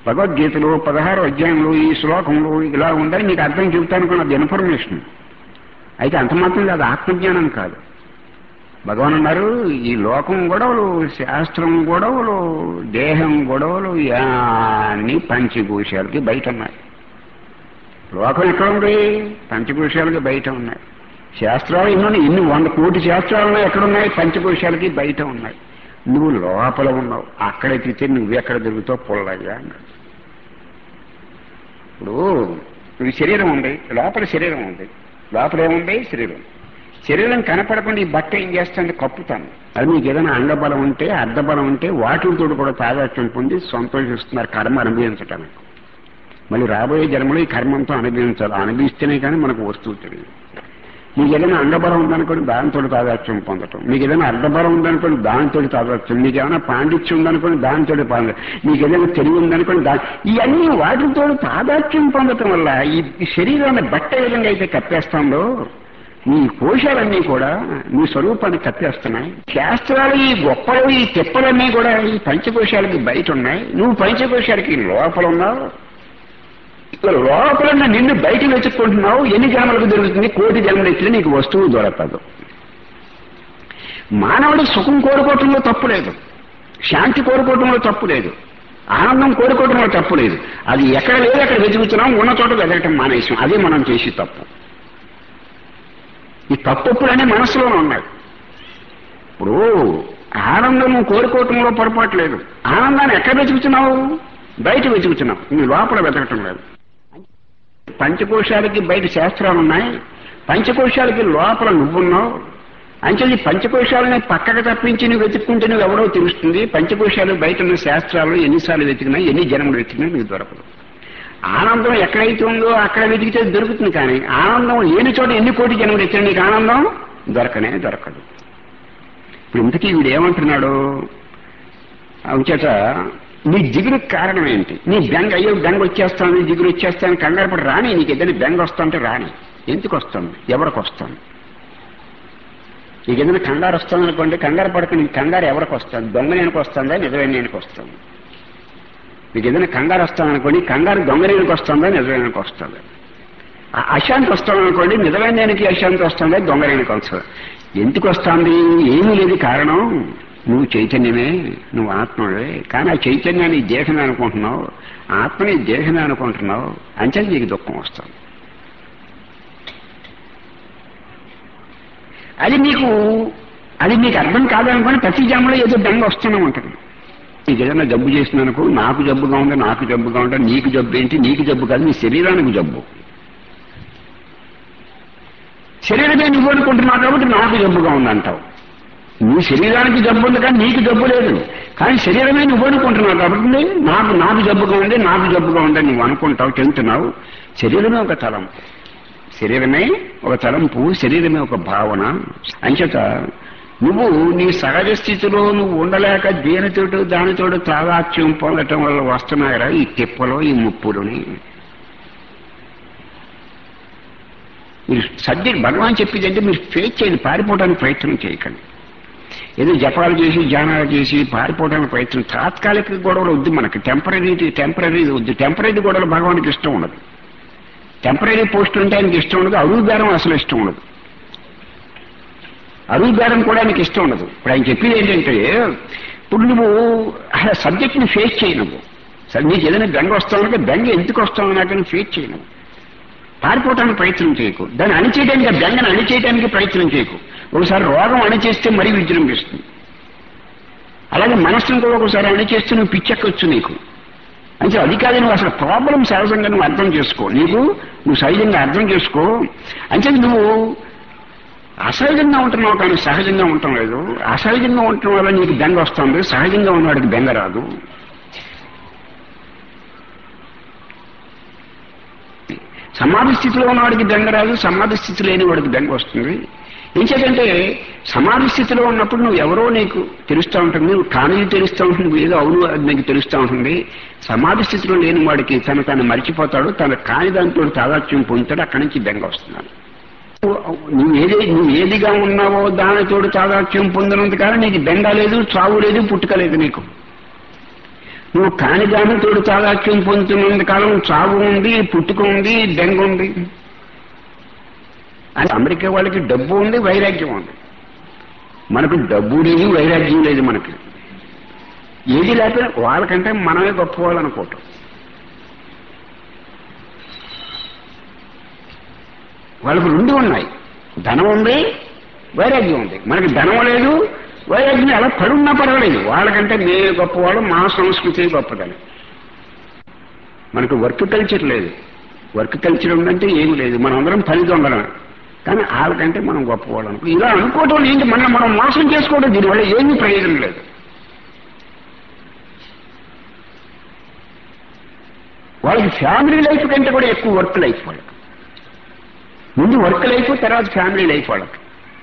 భగవద్గీతలో పదహారు అధ్యాయంలో ఈ శ్లోకంలో ఇలా ఉందని మీకు అర్థం చెబుతాను అది ఇన్ఫర్మేషన్ అయితే అంత మాత్రం అది ఆత్మజ్ఞానం కాదు భగవాన్ అన్నారు ఈ లోకం గొడవలు శాస్త్రం గొడవలు దేహం గొడవలు అన్ని పంచకోశాలకి బయట ఉన్నాయి లోకం ఎక్కడ ఉంది పంచకోశాలకి బయట ఉన్నాయి శాస్త్రాలు ఎన్ని ఎన్ని వంద కోటి శాస్త్రాలు ఉన్నాయి ఎక్కడున్నాయి పంచకోశాలకి బయట ఉన్నాయి నువ్వు లోపల ఉన్నావు అక్కడ ఎత్తితే నువ్వెక్కడ దొరుకుతావు పొల్లయ్యా అన్నాడు ఇప్పుడు ఈ శరీరం ఉంది లోపల శరీరం ఉంది లోపల ఏముంది శరీరం శరీరం కనపడకుండా ఈ బట్ట ఏం చేస్తుంది కప్పుతాను అది మీకు ఏదైనా అంగబలం ఉంటే అర్ధబలం ఉంటే వాటితో కూడా తాదాత్యం పొంది సంతోషిస్తున్నారు కర్మ అనుభవించటానికి మళ్ళీ రాబోయే జన్మలో ఈ కర్మంతో అనుభవించాలి అనుభవిస్తేనే కానీ మనకు వస్తువు తెలియదు మీకు ఏదైనా అంగబలం ఉందనుకోండి దానితో తాదాత్యం పొందటం మీకు ఏదైనా అర్ధబలం ఉందనుకోండి దానితో తాదాత్యం మీకు ఏమైనా పాండిత్యం ఉందనుకోండి దానితో పాండిత్యం మీకు ఏదైనా తెలివి ఉందనుకోండి దా ఇవన్నీ వాటితో తాదాత్యం పొందటం వల్ల ఈ శరీరాన్ని బట్ట ఏ విధంగా అయితే కప్పేస్తుందో నీ కోశాలన్నీ కూడా నీ స్వరూపాన్ని కప్పేస్తున్నాయి శాస్త్రాలు ఈ గొప్పలు ఈ తిప్పలన్నీ కూడా ఈ పంచకోశాలకి బయట ఉన్నాయి నువ్వు పంచకోశాలకి లోపల ఉన్నావు లోపల నిన్ను బయట వెతుక్కుంటున్నావు ఎన్ని జన్మలకు దొరుకుతుంది కోటి జన్మలు ఎత్తిన నీకు వస్తువు దొరకదు మానవుడు సుఖం కోరుకోవటంలో తప్పు లేదు శాంతి కోరుకోవటంలో తప్పు లేదు ఆనందం కోరుకోవటంలో తప్పు లేదు అది ఎక్కడ లేదు అక్కడ వెతుకుతున్నాం ఉన్న చోట వెతకటం మానేసాం అదే మనం చేసి తప్పు ఈ తప్పప్పులనే మనసులోనే ఉన్నాయి ఇప్పుడు ఆనందం కోరుకోవటంలో పొరపాటు లేదు ఆనందాన్ని ఎక్కడ వెతుకుతున్నావు బయట వెతుకుతున్నావు నీ లోపల వెతకటం లేదు పంచకోశాలకి బయట శాస్త్రాలు ఉన్నాయి పంచకోశాలకి లోపల నువ్వున్నావు అంచేది పంచకోశాలని పక్కకు తప్పించి నువ్వు వెతుక్కుంటే నువ్వు ఎవడో తెలుస్తుంది పంచకోశాలు బయట ఉన్న శాస్త్రాలు ఎన్నిసార్లు వెతికినా ఎన్ని జన్మలు వెతికినా నీకు దొరకదు ఆనందం ఎక్కడైతే ఉందో అక్కడ వెతికితే దొరుకుతుంది కానీ ఆనందం లేని చోట ఎన్ని కోటి జన్మలు ఎత్తినా నీకు ఆనందం దొరకనే దొరకదు ఇప్పుడు ఇంతకీ వీడు ఏమంటున్నాడు అంచేత నీ దిగురుకి కారణం ఏంటి నీ బెంగ అయ్యో బెంగ వచ్చేస్తాను దిగురు వచ్చేస్తాను కంగారు పడి రాని నీకు ఏదైనా బెంగ వస్తుంటే రాని ఎందుకు వస్తుంది ఎవరికి వస్తుంది నీకు ఏదైనా కంగారు వస్తుంది అనుకోండి కంగారు పడక నీకు కంగారు ఎవరికి వస్తుంది దొంగ నేనికి వస్తుందా నిజమైన నేనికి వస్తుంది మీకు ఏదైనా కంగారు వస్తాను అనుకోండి కంగారు దొంగ నేనికి వస్తుందా నిజమైనకి వస్తుంది అశాంతి వస్తాను అనుకోండి నిజమైన నేనికి అశాంతి వస్తుందా దొంగ నేనికి వస్తుంది ఎందుకు వస్తుంది ఏమీ లేదు కారణం నువ్వు చైతన్యమే నువ్వు ఆత్మవే కానీ ఆ చైతన్యాన్ని దేహమే అనుకుంటున్నావు ఆత్మని దేహమే అనుకుంటున్నావు అంటే నీకు దుఃఖం వస్తుంది అది నీకు అది నీకు అర్థం కాదనుకోని ప్రతి జన్మలో ఏదో బెంగ వస్తూనే ఉంటుంది నీకు ఏదైనా జబ్బు చేసినందుకు నాకు జబ్బుగా ఉంది నాకు జబ్బుగా ఉంటే నీకు జబ్బు ఏంటి నీకు జబ్బు కాదు నీ శరీరానికి జబ్బు శరీరమే నువ్వు అనుకుంటున్నావు కాబట్టి నాకు జబ్బుగా ఉందంటావు నీ శరీరానికి జబ్బు ఉంది కానీ నీకు జబ్బు లేదు కానీ శరీరమే నువ్వు అనుకుంటున్నావు కాబట్టి నాకు నాకు జబ్బుగా ఉంది నాకు జబ్బుగా ఉందని నువ్వు అనుకుంటావు చెందుతున్నావు శరీరమే ఒక తలంపు శరీరమే ఒక తలంపు శరీరమే ఒక భావన అంచేత నువ్వు నీ సహజ స్థితిలో నువ్వు ఉండలేక దేనితోటి దానితోటి తాదాత్యం పొందటం వల్ల వస్తున్నాయరా ఈ తిప్పలో ఈ ముప్పులని మీరు సబ్జెక్ట్ భగవాన్ చెప్పింది అంటే మీరు ఫేస్ చేయండి పారిపోవడానికి ప్రయత్నం చేయకండి ఏదో జపాలు చేసి ధ్యానాలు చేసి పారిపోవడానికి ప్రయత్నం తాత్కాలిక గొడవలు వద్దు మనకి టెంపరీ టెంపరీ వద్దు టెంపరీ గొడవలు భగవానికి ఇష్టం ఉండదు టెంపరీ పోస్టులు అంటే ఆయనకి ఇష్టం ఉండదు అరువు బేరం అసలు ఇష్టం ఉండదు అరువు బేరం కూడా ఆయనకి ఇష్టం ఉండదు ఇప్పుడు ఆయన చెప్పేది ఏంటంటే ఇప్పుడు నువ్వు సబ్జెక్ట్ని ఫేస్ చేయి నువ్వు సరే నీకు ఏదైనా బెంగ వస్తానంటే బెంగ ఎందుకు వస్తావు నాకు ఫేస్ చేయి నువ్వు పారిపోవటానికి ప్రయత్నం చేయకు దాన్ని అణిచేయడానికి ఆ బెంగను అణిచేయడానికి ప్రయత్నం చేయకు ఒకసారి రోగం అణిచేస్తే మరీ విజృంభిస్తుంది అలాగే మనస్సును కూడా ఒకసారి అణిచేస్తే నువ్వు పిచ్చెక్కొచ్చు నీకు అంటే అది కాదు నువ్వు అసలు ప్రాబ్లం సహజంగా నువ్వు అర్థం చేసుకో నీకు నువ్వు సహజంగా అర్థం చేసుకో అంటే నువ్వు అసహజంగా ఉంటున్నావు కానీ సహజంగా ఉండటం లేదు అసహజంగా ఉండటం వల్ల నీకు బెంగ వస్తుంది సహజంగా ఉన్నవాడికి బెంగ రాదు సమాధి స్థితిలో ఉన్నవాడికి బెంగ రాదు సమాధి స్థితి లేని వాడికి బెంగ వస్తుంది ఏంచేతంటే సమాధి స్థితిలో ఉన్నప్పుడు నువ్వు ఎవరో నీకు తెలుస్తూ ఉంటుంది నువ్వు కానిది తెలుస్తూ ఉంటుంది నువ్వు ఏదో అవును అది నీకు తెలుస్తూ ఉంటుంది సమాధి స్థితిలో లేని వాడికి తను తను మర్చిపోతాడు తన కాని దాంతో తాదాత్యం పొందుతాడు అక్కడి నుంచి బెంగ వస్తున్నాడు నువ్వు ఏది నువ్వు ఏదిగా ఉన్నావో దానితోడు తాదాత్యం పొందినంత కాలం నీకు బెంగ లేదు చావు లేదు పుట్టుక లేదు నీకు నువ్వు కానిగానితోడు తాదాత్యం పొందుతున్నంత కాలం చావు ఉంది పుట్టుక ఉంది బెంగ ఉంది అంటే అమెరికా వాళ్ళకి డబ్బు ఉంది వైరాగ్యం ఉంది మనకు డబ్బు లేదు వైరాగ్యం లేదు మనకి ఏది లేకపోయినా వాళ్ళకంటే మనమే గొప్పవాళ్ళు అనుకోవటం వాళ్ళకు రెండు ఉన్నాయి ధనం ఉంది వైరాగ్యం ఉంది మనకి ధనం లేదు వైరాగ్యం ఎలా పడున్నా పర్వాలేదు వాళ్ళకంటే మేము గొప్పవాళ్ళు మా సంస్కృతి గొప్పదని మనకు వర్క్ కల్చర్ లేదు వర్క్ కల్చర్ ఉందంటే ఏమి లేదు మనం అందరం పని దొంగలం కానీ వాళ్ళకంటే మనం గొప్పవాళ్ళం ఇలా అనుకోవటం ఏంటి మనం మనం మోసం చేసుకోవడం దీనివల్ల ఏమీ ప్రయోజనం లేదు వాళ్ళకి ఫ్యామిలీ లైఫ్ కంటే కూడా ఎక్కువ వర్క్ లైఫ్ వాళ్ళకి ముందు వర్క్ లైఫ్ తర్వాత ఫ్యామిలీ లైఫ్ వాళ్ళకి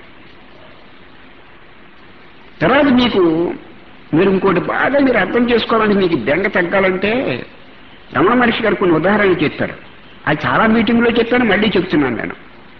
తర్వాత మీకు మీరు ఇంకోటి బాగా మీరు అర్థం చేసుకోవాలంటే మీకు బెంగ తగ్గాలంటే రమణ మహర్షి గారు కొన్ని ఉదాహరణలు చెప్పారు అది చాలా మీటింగ్లో చెప్పాను మళ్ళీ చెప్తున్నాను నేను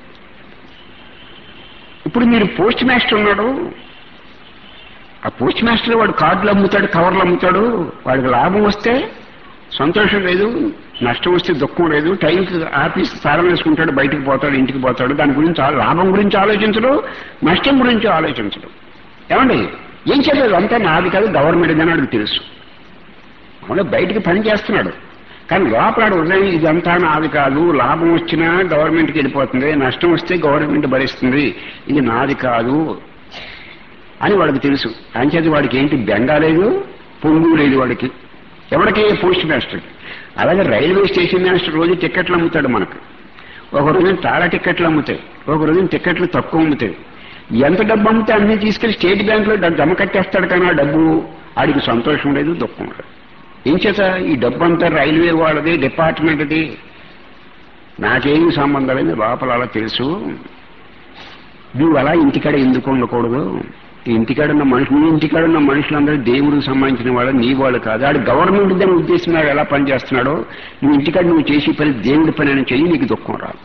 ఇప్పుడు మీరు పోస్ట్ మాస్టర్ ఉన్నాడు ఆ పోస్ట్ మాస్టర్ వాడు కార్డులు అమ్ముతాడు కవర్లు అమ్ముతాడు వాడికి లాభం వస్తే సంతోషం లేదు నష్టం వస్తే దుఃఖం లేదు టైంకి ఆఫీస్ తాళం వేసుకుంటాడు బయటకు పోతాడు ఇంటికి పోతాడు దాని గురించి ఆ- లాభం గురించి ఆలోచించడు నష్టం గురించి ఆలోచించడు ఏమండి ఏం చెప్పలేదు అంతా నాది కాదు గవర్నమెంట్ అని వాడికి తెలుసు అవును బయటికి పని చేస్తున్నాడు కానీ లోపల ఉదయం ఇదంతా నాది కాదు లాభం వచ్చినా గవర్నమెంట్కి వెళ్ళిపోతుంది నష్టం వస్తే గవర్నమెంట్ భరిస్తుంది ఇది నాది కాదు అని వాడికి తెలుసు అంచేది వాడికి ఏంటి బెంగ లేదు పొంగు లేదు వాడికి ఎవరికి పోస్ట్ మాస్టర్కి అలాగే రైల్వే స్టేషన్ మాస్టర్ రోజు టికెట్లు అమ్ముతాడు మనకు ఒక రోజు చాలా టికెట్లు అమ్ముతాయి ఒక రోజు టికెట్లు తక్కువ అమ్ముతాయి ఎంత డబ్బు అమ్మితే అన్ని తీసుకెళ్లి స్టేట్ బ్యాంక్ లో జమ కట్టేస్తాడు కానీ ఆ డబ్బు ఆడికి సంతోషం లేదు దుఃఖం లేదు ఏం చేత ఈ డబ్బు అంతా రైల్వే వాళ్ళది డిపార్ట్మెంట్ది నాకేమి సంబంధం లేదు లోపల అలా తెలుసు నువ్వు అలా ఇంటికాడ ఎందుకు ఉండకూడదు ఈ ఇంటికాడ ఉన్న మనుషులు నీ ఇంటికాడ ఉన్న మనుషులందరూ దేవుడికి సంబంధించిన వాళ్ళు నీ వాళ్ళు కాదు ఆడు గవర్నమెంట్ దాని ఉద్దేశం మీద ఎలా పనిచేస్తున్నాడో నువ్వు ఇంటికాడ నువ్వు చేసే పని దేవుడి పని అని చెయ్యి నీకు దుఃఖం రాదు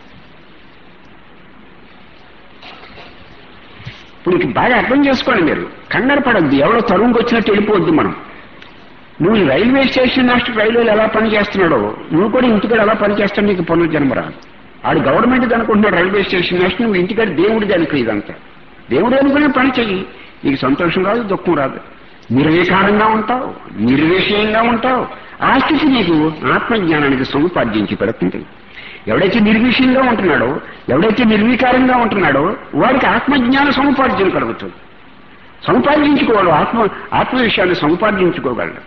ఇప్పుడు నీకు బాగా అర్థం చేసుకోండి మీరు కంగారు పడద్దు ఎవడో తరువుకి వచ్చినట్టు వెళ్ళిపోవద్దు మనం నువ్వు ఈ రైల్వే స్టేషన్ మాస్టర్ రైల్వేలు ఎలా పని చేస్తున్నాడో నువ్వు కూడా ఇంటికాడ ఎలా పని చేస్తావు నీకు పునర్జన్మ రాదు ఆడు గవర్నమెంట్ అనుకుంటున్నాడు రైల్వే స్టేషన్ మాస్టర్ నువ్వు ఇంటికాడ దేవుడిది అనుకో ఇదంతా దేవుడు అనుకునే పని చెయ్యి నీకు సంతోషం రాదు దుఃఖం రాదు నిర్వికారంగా ఉంటావు నిర్విషయంగా ఉంటావు ఆ స్థితి నీకు ఆత్మజ్ఞానానికి సముపార్జించి పెడుతుంది ఎవడైతే నిర్విషయంగా ఉంటున్నాడో ఎవడైతే నిర్వికారంగా ఉంటున్నాడో వాడికి ఆత్మజ్ఞాన సముపార్జన కలుగుతుంది సముపార్జించుకోవాలి ఆత్మ ఆత్మ విషయాన్ని సముపార్జించుకోగలడు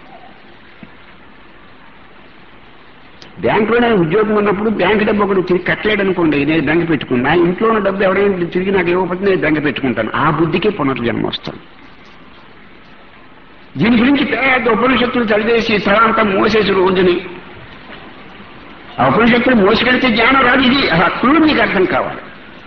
బ్యాంకులో నేను ఉద్యోగం ఉన్నప్పుడు బ్యాంక్ డబ్బు ఒకటి తిరిగి కట్టలేడు అనుకోండి నేను బెంగ పెట్టుకుని నా ఇంట్లో ఉన్న డబ్బు ఎవరైనా తిరిగి నాకు ఇవ్వకపోతే నేను బెంగ పెట్టుకుంటాను ఆ బుద్ధికే పునర్జన్మ వస్తాను దీని గురించి పెద్ద ఉపనిషత్తులు చదివేసి తలంతా మోసేసి రోజుని ఆ ఉపనిషత్తులు మోసుకెడితే జ్ఞానం రాదు ఇది ఆ క్లూ నీకు అర్థం కావాలి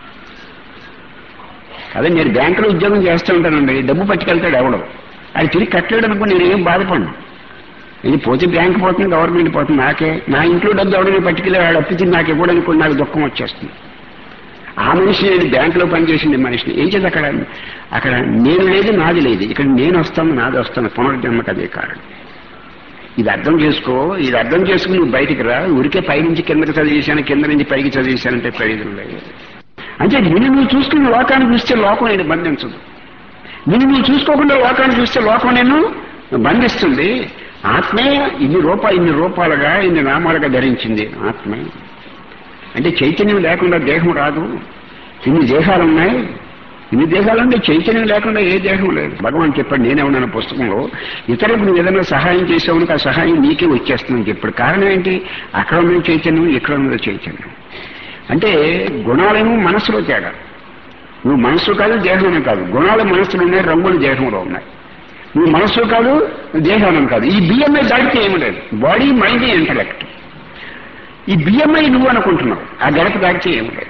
అదే నేను బ్యాంకులో ఉద్యోగం చేస్తూ ఉంటానండి డబ్బు పట్టుకెళ్తాడు ఎవడు అది తిరిగి కట్టలేడు అనుకో నేను ఏం బాధపడను ఇది పోతే బ్యాంక్ పోతుంది గవర్నమెంట్ పోతుంది నాకే నా ఇంట్లో డబ్బు ఎవడని పట్టుకెళ్ళి వాడు అప్పు తిని నాకు ఇవ్వడానికి నాకు దుఃఖం వచ్చేస్తుంది ఆ మనిషి నేను బ్యాంకులో పనిచేసింది మనిషిని ఏం చేసి అక్కడ అక్కడ నేను లేదు నాది లేదు ఇక్కడ నేను వస్తాను నాది వస్తాను పునర్జన్మకు అదే కారణం ఇది అర్థం చేసుకో ఇది అర్థం చేసుకుని నువ్వు బయటికి రా ఉరికే పైనుంచి కిందకి చదివేశాను కింద నుంచి పైకి చదివేశానంటే ప్రయోజనం లేదు అంటే నిన్ను నువ్వు చూసుకుని లోకాన్ని చూస్తే లోకం నేను బంధించదు నిన్ను నువ్వు చూసుకోకుండా లోకాన్ని చూస్తే లోకం నిన్ను బంధిస్తుంది ఆత్మే ఇన్ని రూపా ఇన్ని రూపాలుగా ఇన్ని నామాలుగా ధరించింది ఆత్మే అంటే చైతన్యం లేకుండా దేహం రాదు ఇన్ని దేహాలు ఉన్నాయి ఇన్ని దేహాలంటే చైతన్యం లేకుండా ఏ దేహం లేదు భగవాన్ చెప్పాడు నేనే ఉన్నాను పుస్తకంలో ఇతరులకు నువ్వు ఏదైనా సహాయం చేసావు ఆ సహాయం నీకే వచ్చేస్తుందని చెప్పాడు కారణం ఏంటి అక్కడ ఉన్న చైతన్యం ఇక్కడ ఉన్నది చైతన్యం అంటే గుణాలేమో మనసులో తేడా నువ్వు మనసు కాదు దేహం కాదు గుణాలు మనసులో ఉన్నాయి రంగులు దేహంలో ఉన్నాయి నువ్వు మనసు కాదు దేహానం కాదు ఈ బిఎంఐ దాటితే ఏమి లేదు బాడీ మైండ్ ఇంటలెక్ట్ ఈ బిఎంఐ నువ్వు అనుకుంటున్నావు ఆ గడప దాటితే ఏమి లేదు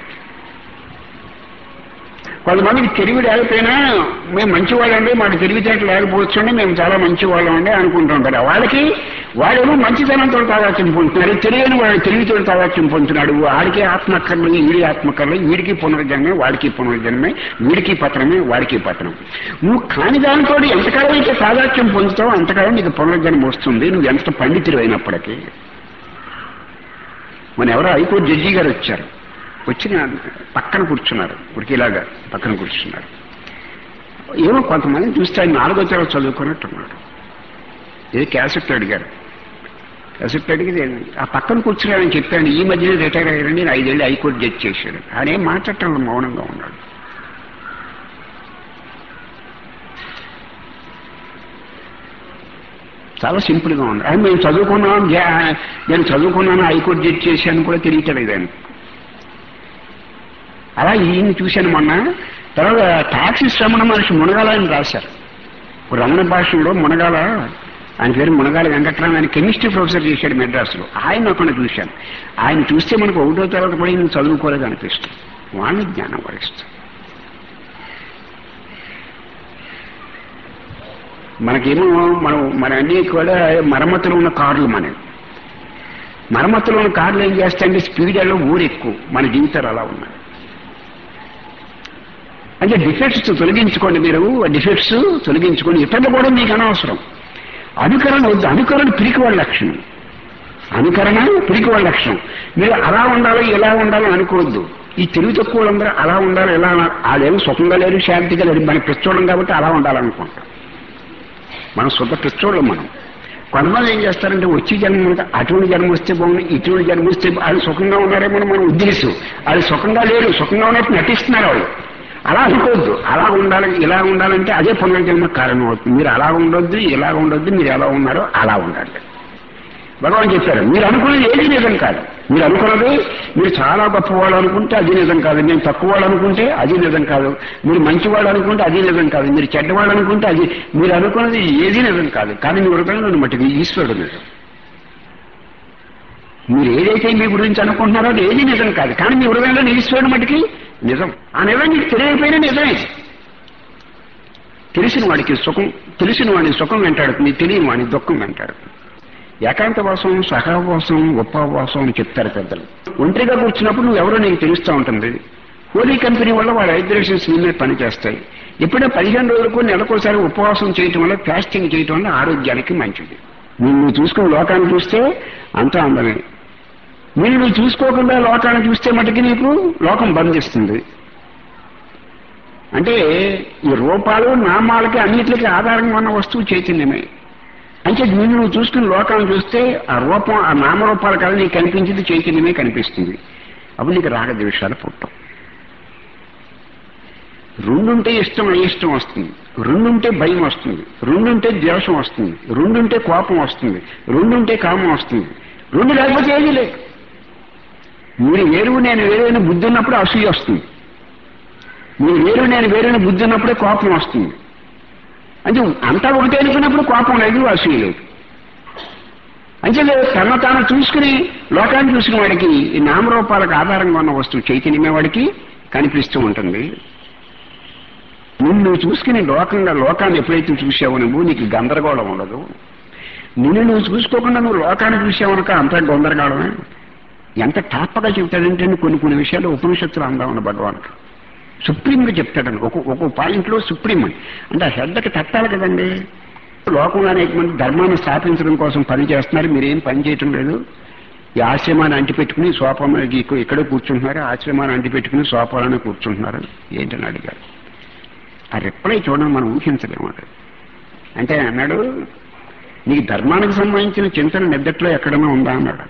కొంతమందికి తెలివి లేకపోయినా మేము మంచివాళ్ళండి మాకు తెలివితేటలు లేకపోవచ్చు అండి మేము చాలా మంచివాళ్ళం అండి అనుకుంటుంటారు వాళ్ళకి వాడేమో మంచితనంతో తాదాత్యం పొందుతున్నాడు తెలియని వాడు తెలివితో తాదాత్యం పొందుతున్నాడు వాడికి ఆత్మకర్మ వీడి ఆత్మకర్మ వీడికి పునర్జన్మే వాడికి పునర్జన్మే వీడికి పత్రమే వాడికి పత్రం నువ్వు కాని దానితో ఎంతకాలం అయితే తాదాత్యం పొందుతావో అంతకాలం నీకు పునర్జన్మ వస్తుంది నువ్వు ఎంత పండితుడు అయినప్పటికీ మన ఎవరో హైకోర్టు జడ్జి గారు వచ్చారు వచ్చి నా పక్కన కూర్చున్నారు ఉడికిలాగా పక్కన కూర్చున్నారు ఏమో కొంతమంది చూస్తే ఆయన నాలుగో తరగతి చదువుకున్నట్టున్నాడు ఇది క్యాసెట్ అడిగారు క్యాసెట్ అడిగితే ఆ పక్కన కూర్చున్నాడని చెప్పాను ఈ మధ్యనే రిటైర్ అయ్యారని నేను ఐదేళ్ళు హైకోర్టు జడ్జి చేశాడు ఆయన ఏం మాట్లాడటం మౌనంగా ఉన్నాడు చాలా సింపుల్ గా ఉంది ఆయన మేము చదువుకున్నాం జా- నేను చదువుకున్నాను హైకోర్టు జడ్జి చేశాను కూడా తెలియటలేదు ఆయన అలా ఈయన చూశాను మొన్న తర్వాత టాక్సీ శ్రమణ మనిషి మునగాల అని రాశారు రమణ భాషలో మునగాల ఆయన పేరు మునగాల వెంకట్రామ ఆయన కెమిస్ట్రీ ప్రొఫెసర్ చేశాడు మెడ్రాస్లో ఆయన ఒకటి చూశాను ఆయన చూస్తే మనకు ఒకటో తరగతి కూడా ఈయన చదువుకోలేదు అనిపిస్తుంది వాణ్ణి జ్ఞానం వహిస్తుంది మనకేమో మనం మన అన్ని కూడా మరమ్మతులు ఉన్న కార్లు మనవి మరమ్మతులు ఉన్న కార్లు ఏం చేస్తాయంటే స్పీడ్ అలా ఊరు ఎక్కువ మన జీవితాలు అలా ఉన్నాయి అంటే డిఫెక్ట్స్ తొలగించుకోండి మీరు డిఫెక్ట్స్ తొలగించుకోండి ఇతరులు కూడా మీకు అనవసరం అనుకరణ వద్దు అనుకరణ పిరికి వాళ్ళ లక్షణం అనుకరణ పిరికి వాళ్ళ లక్షణం మీరు అలా ఉండాలి ఇలా ఉండాలి అనుకోవద్దు ఈ తెలివి తక్కువ వాళ్ళందరూ అలా ఉండాలి ఇలా వాళ్ళేమో సుఖంగా లేరు శాంతిగా లేరు మన పిచ్చోళ్ళం కాబట్టి అలా ఉండాలనుకుంటాం మనం శుద్ధ పిచ్చోళ్ళం మనం కొంతమంది ఏం చేస్తారంటే వచ్చి జన్మ అటువంటి జన్మ వస్తే బాగుంది ఇటువంటి జన్మ వస్తే వాళ్ళు సుఖంగా ఉన్నారేమో మన ఉద్దేశం వాళ్ళు సుఖంగా లేరు సుఖంగా ఉన్నట్టు నటిస్తున్నారు వాళ్ళు అలా అనుకోవద్దు అలా ఉండాలి ఇలా ఉండాలంటే అదే పునర్జన్మ కారణం అవుతుంది మీరు అలా ఉండొద్దు ఇలా ఉండొద్దు మీరు ఎలా ఉన్నారో అలా ఉండాలి భగవాన్ చెప్పారు మీరు అనుకున్నది ఏది నిజం కాదు మీరు అనుకున్నది మీరు చాలా గొప్పవాళ్ళు అనుకుంటే అది నిజం కాదు నేను తక్కువ వాళ్ళు అనుకుంటే అది నిజం కాదు మీరు మంచివాళ్ళు అనుకుంటే అది నిజం కాదు మీరు చెడ్డవాళ్ళు అనుకుంటే అది మీరు అనుకున్నది ఏది నిజం కాదు కానీ మీ హృదయంలో మట్టికి ఈశ్వరుడు నిజం మీరు ఏదైతే మీ గురించి అనుకుంటున్నారో అది ఏది నిజం కాదు కానీ మీ హృదయంలో ఈశ్వరుడు మటుకి నిజం ఆ నిజం నీకు తెలియకపోయినా నిజమే తెలిసిన వాడికి సుఖం తెలిసిన వాడిని సుఖం వెంటాడుతుంది తెలియని వాడిని దుఃఖం వెంటాడుతుంది ఏకాంతవాసం సహవాసం ఉపవాసం అని చెప్తారు పెద్దలు ఒంటరిగా కూర్చున్నప్పుడు నువ్వు ఎవరో నీకు తెలుస్తూ ఉంటుంది హోలీ కంపెనీ వల్ల వాళ్ళ హైడ్రేషన్స్ నీ మీద పనిచేస్తాయి ఎప్పుడో పదిహేను రోజులకు నెలకోసారి ఉపవాసం చేయటం వల్ల ఫాస్టింగ్ చేయటం వల్ల ఆరోగ్యానికి మంచిది నువ్వు నువ్వు చూసుకుని లోకాన్ని చూస్తే అంతా అందమే మీరు నువ్వు చూసుకోకుండా లోకాన్ని చూస్తే మటుకి నీకు లోకం బంధిస్తుంది అంటే ఈ రూపాలు నామాలకి అన్నిటికీ ఆధారంగా ఉన్న వస్తువు చైతన్యమే అంటే నిన్ను నువ్వు చూసుకుని లోకాన్ని చూస్తే ఆ రూపం ఆ నామరూపాల కల నీకు కనిపించింది చైతన్యమే కనిపిస్తుంది అప్పుడు నీకు రాగద్వేషాలు పుట్టం రెండుంటే ఇష్టం అయిష్టం వస్తుంది రెండుంటే భయం వస్తుంది రెండుంటే ద్వేషం వస్తుంది రెండుంటే కోపం వస్తుంది రెండుంటే కామం వస్తుంది రెండు లేకపోతే ఏది లేదు మీరు వేరు నేను వేరైన బుద్ధి ఉన్నప్పుడు అసూయ వస్తుంది మీరు వేరు నేను వేరైన బుద్ధి ఉన్నప్పుడే కోపం వస్తుంది అంటే అంతా ఒకటే అనుకున్నప్పుడు కోపం లేదు అసూయ లేదు అంటే తన తాను చూసుకుని లోకాన్ని చూసుకుని వాడికి ఈ నామరూపాలకు ఆధారంగా ఉన్న వస్తువు చైతన్యమే వాడికి కనిపిస్తూ ఉంటుంది నిన్ను నువ్వు చూసుకుని లోకంగా లోకాన్ని ఎప్పుడైతే చూసావో నువ్వు నీకు గందరగోళం ఉండదు నిన్ను నువ్వు చూసుకోకుండా నువ్వు లోకాన్ని చూసావనుక అంత గందరగోళమే ఎంత టాపగా చెప్తాడంటే కొన్ని కొన్ని విషయాలు ఉపనిషత్తులు అందామన్న భగవానుడు సుప్రీంగా చెప్తాడని ఒక ఒక పాయింట్లో సుప్రీం అని అంటే ఆ శ్రద్ధకి తట్టాలి కదండి లోకంలో అనేక మంది ధర్మాన్ని స్థాపించడం కోసం పని చేస్తున్నారు మీరేం పని చేయటం లేదు ఈ ఆశ్రమాన్ని అంటిపెట్టుకుని సోఫాకి ఇక్కడే కూర్చుంటున్నారు ఆశ్రమాన్ని అంటిపెట్టుకుని సోఫాలోనే కూర్చుంటున్నారు ఏంటని అడిగారు ఆ రిప్లై చూడడం మనం ఊహించలేము అది అంటే ఆయన అన్నాడు నీకు ధర్మానికి సంబంధించిన చింతన నిద్దట్లో ఎక్కడైనా ఉందా అన్నాడు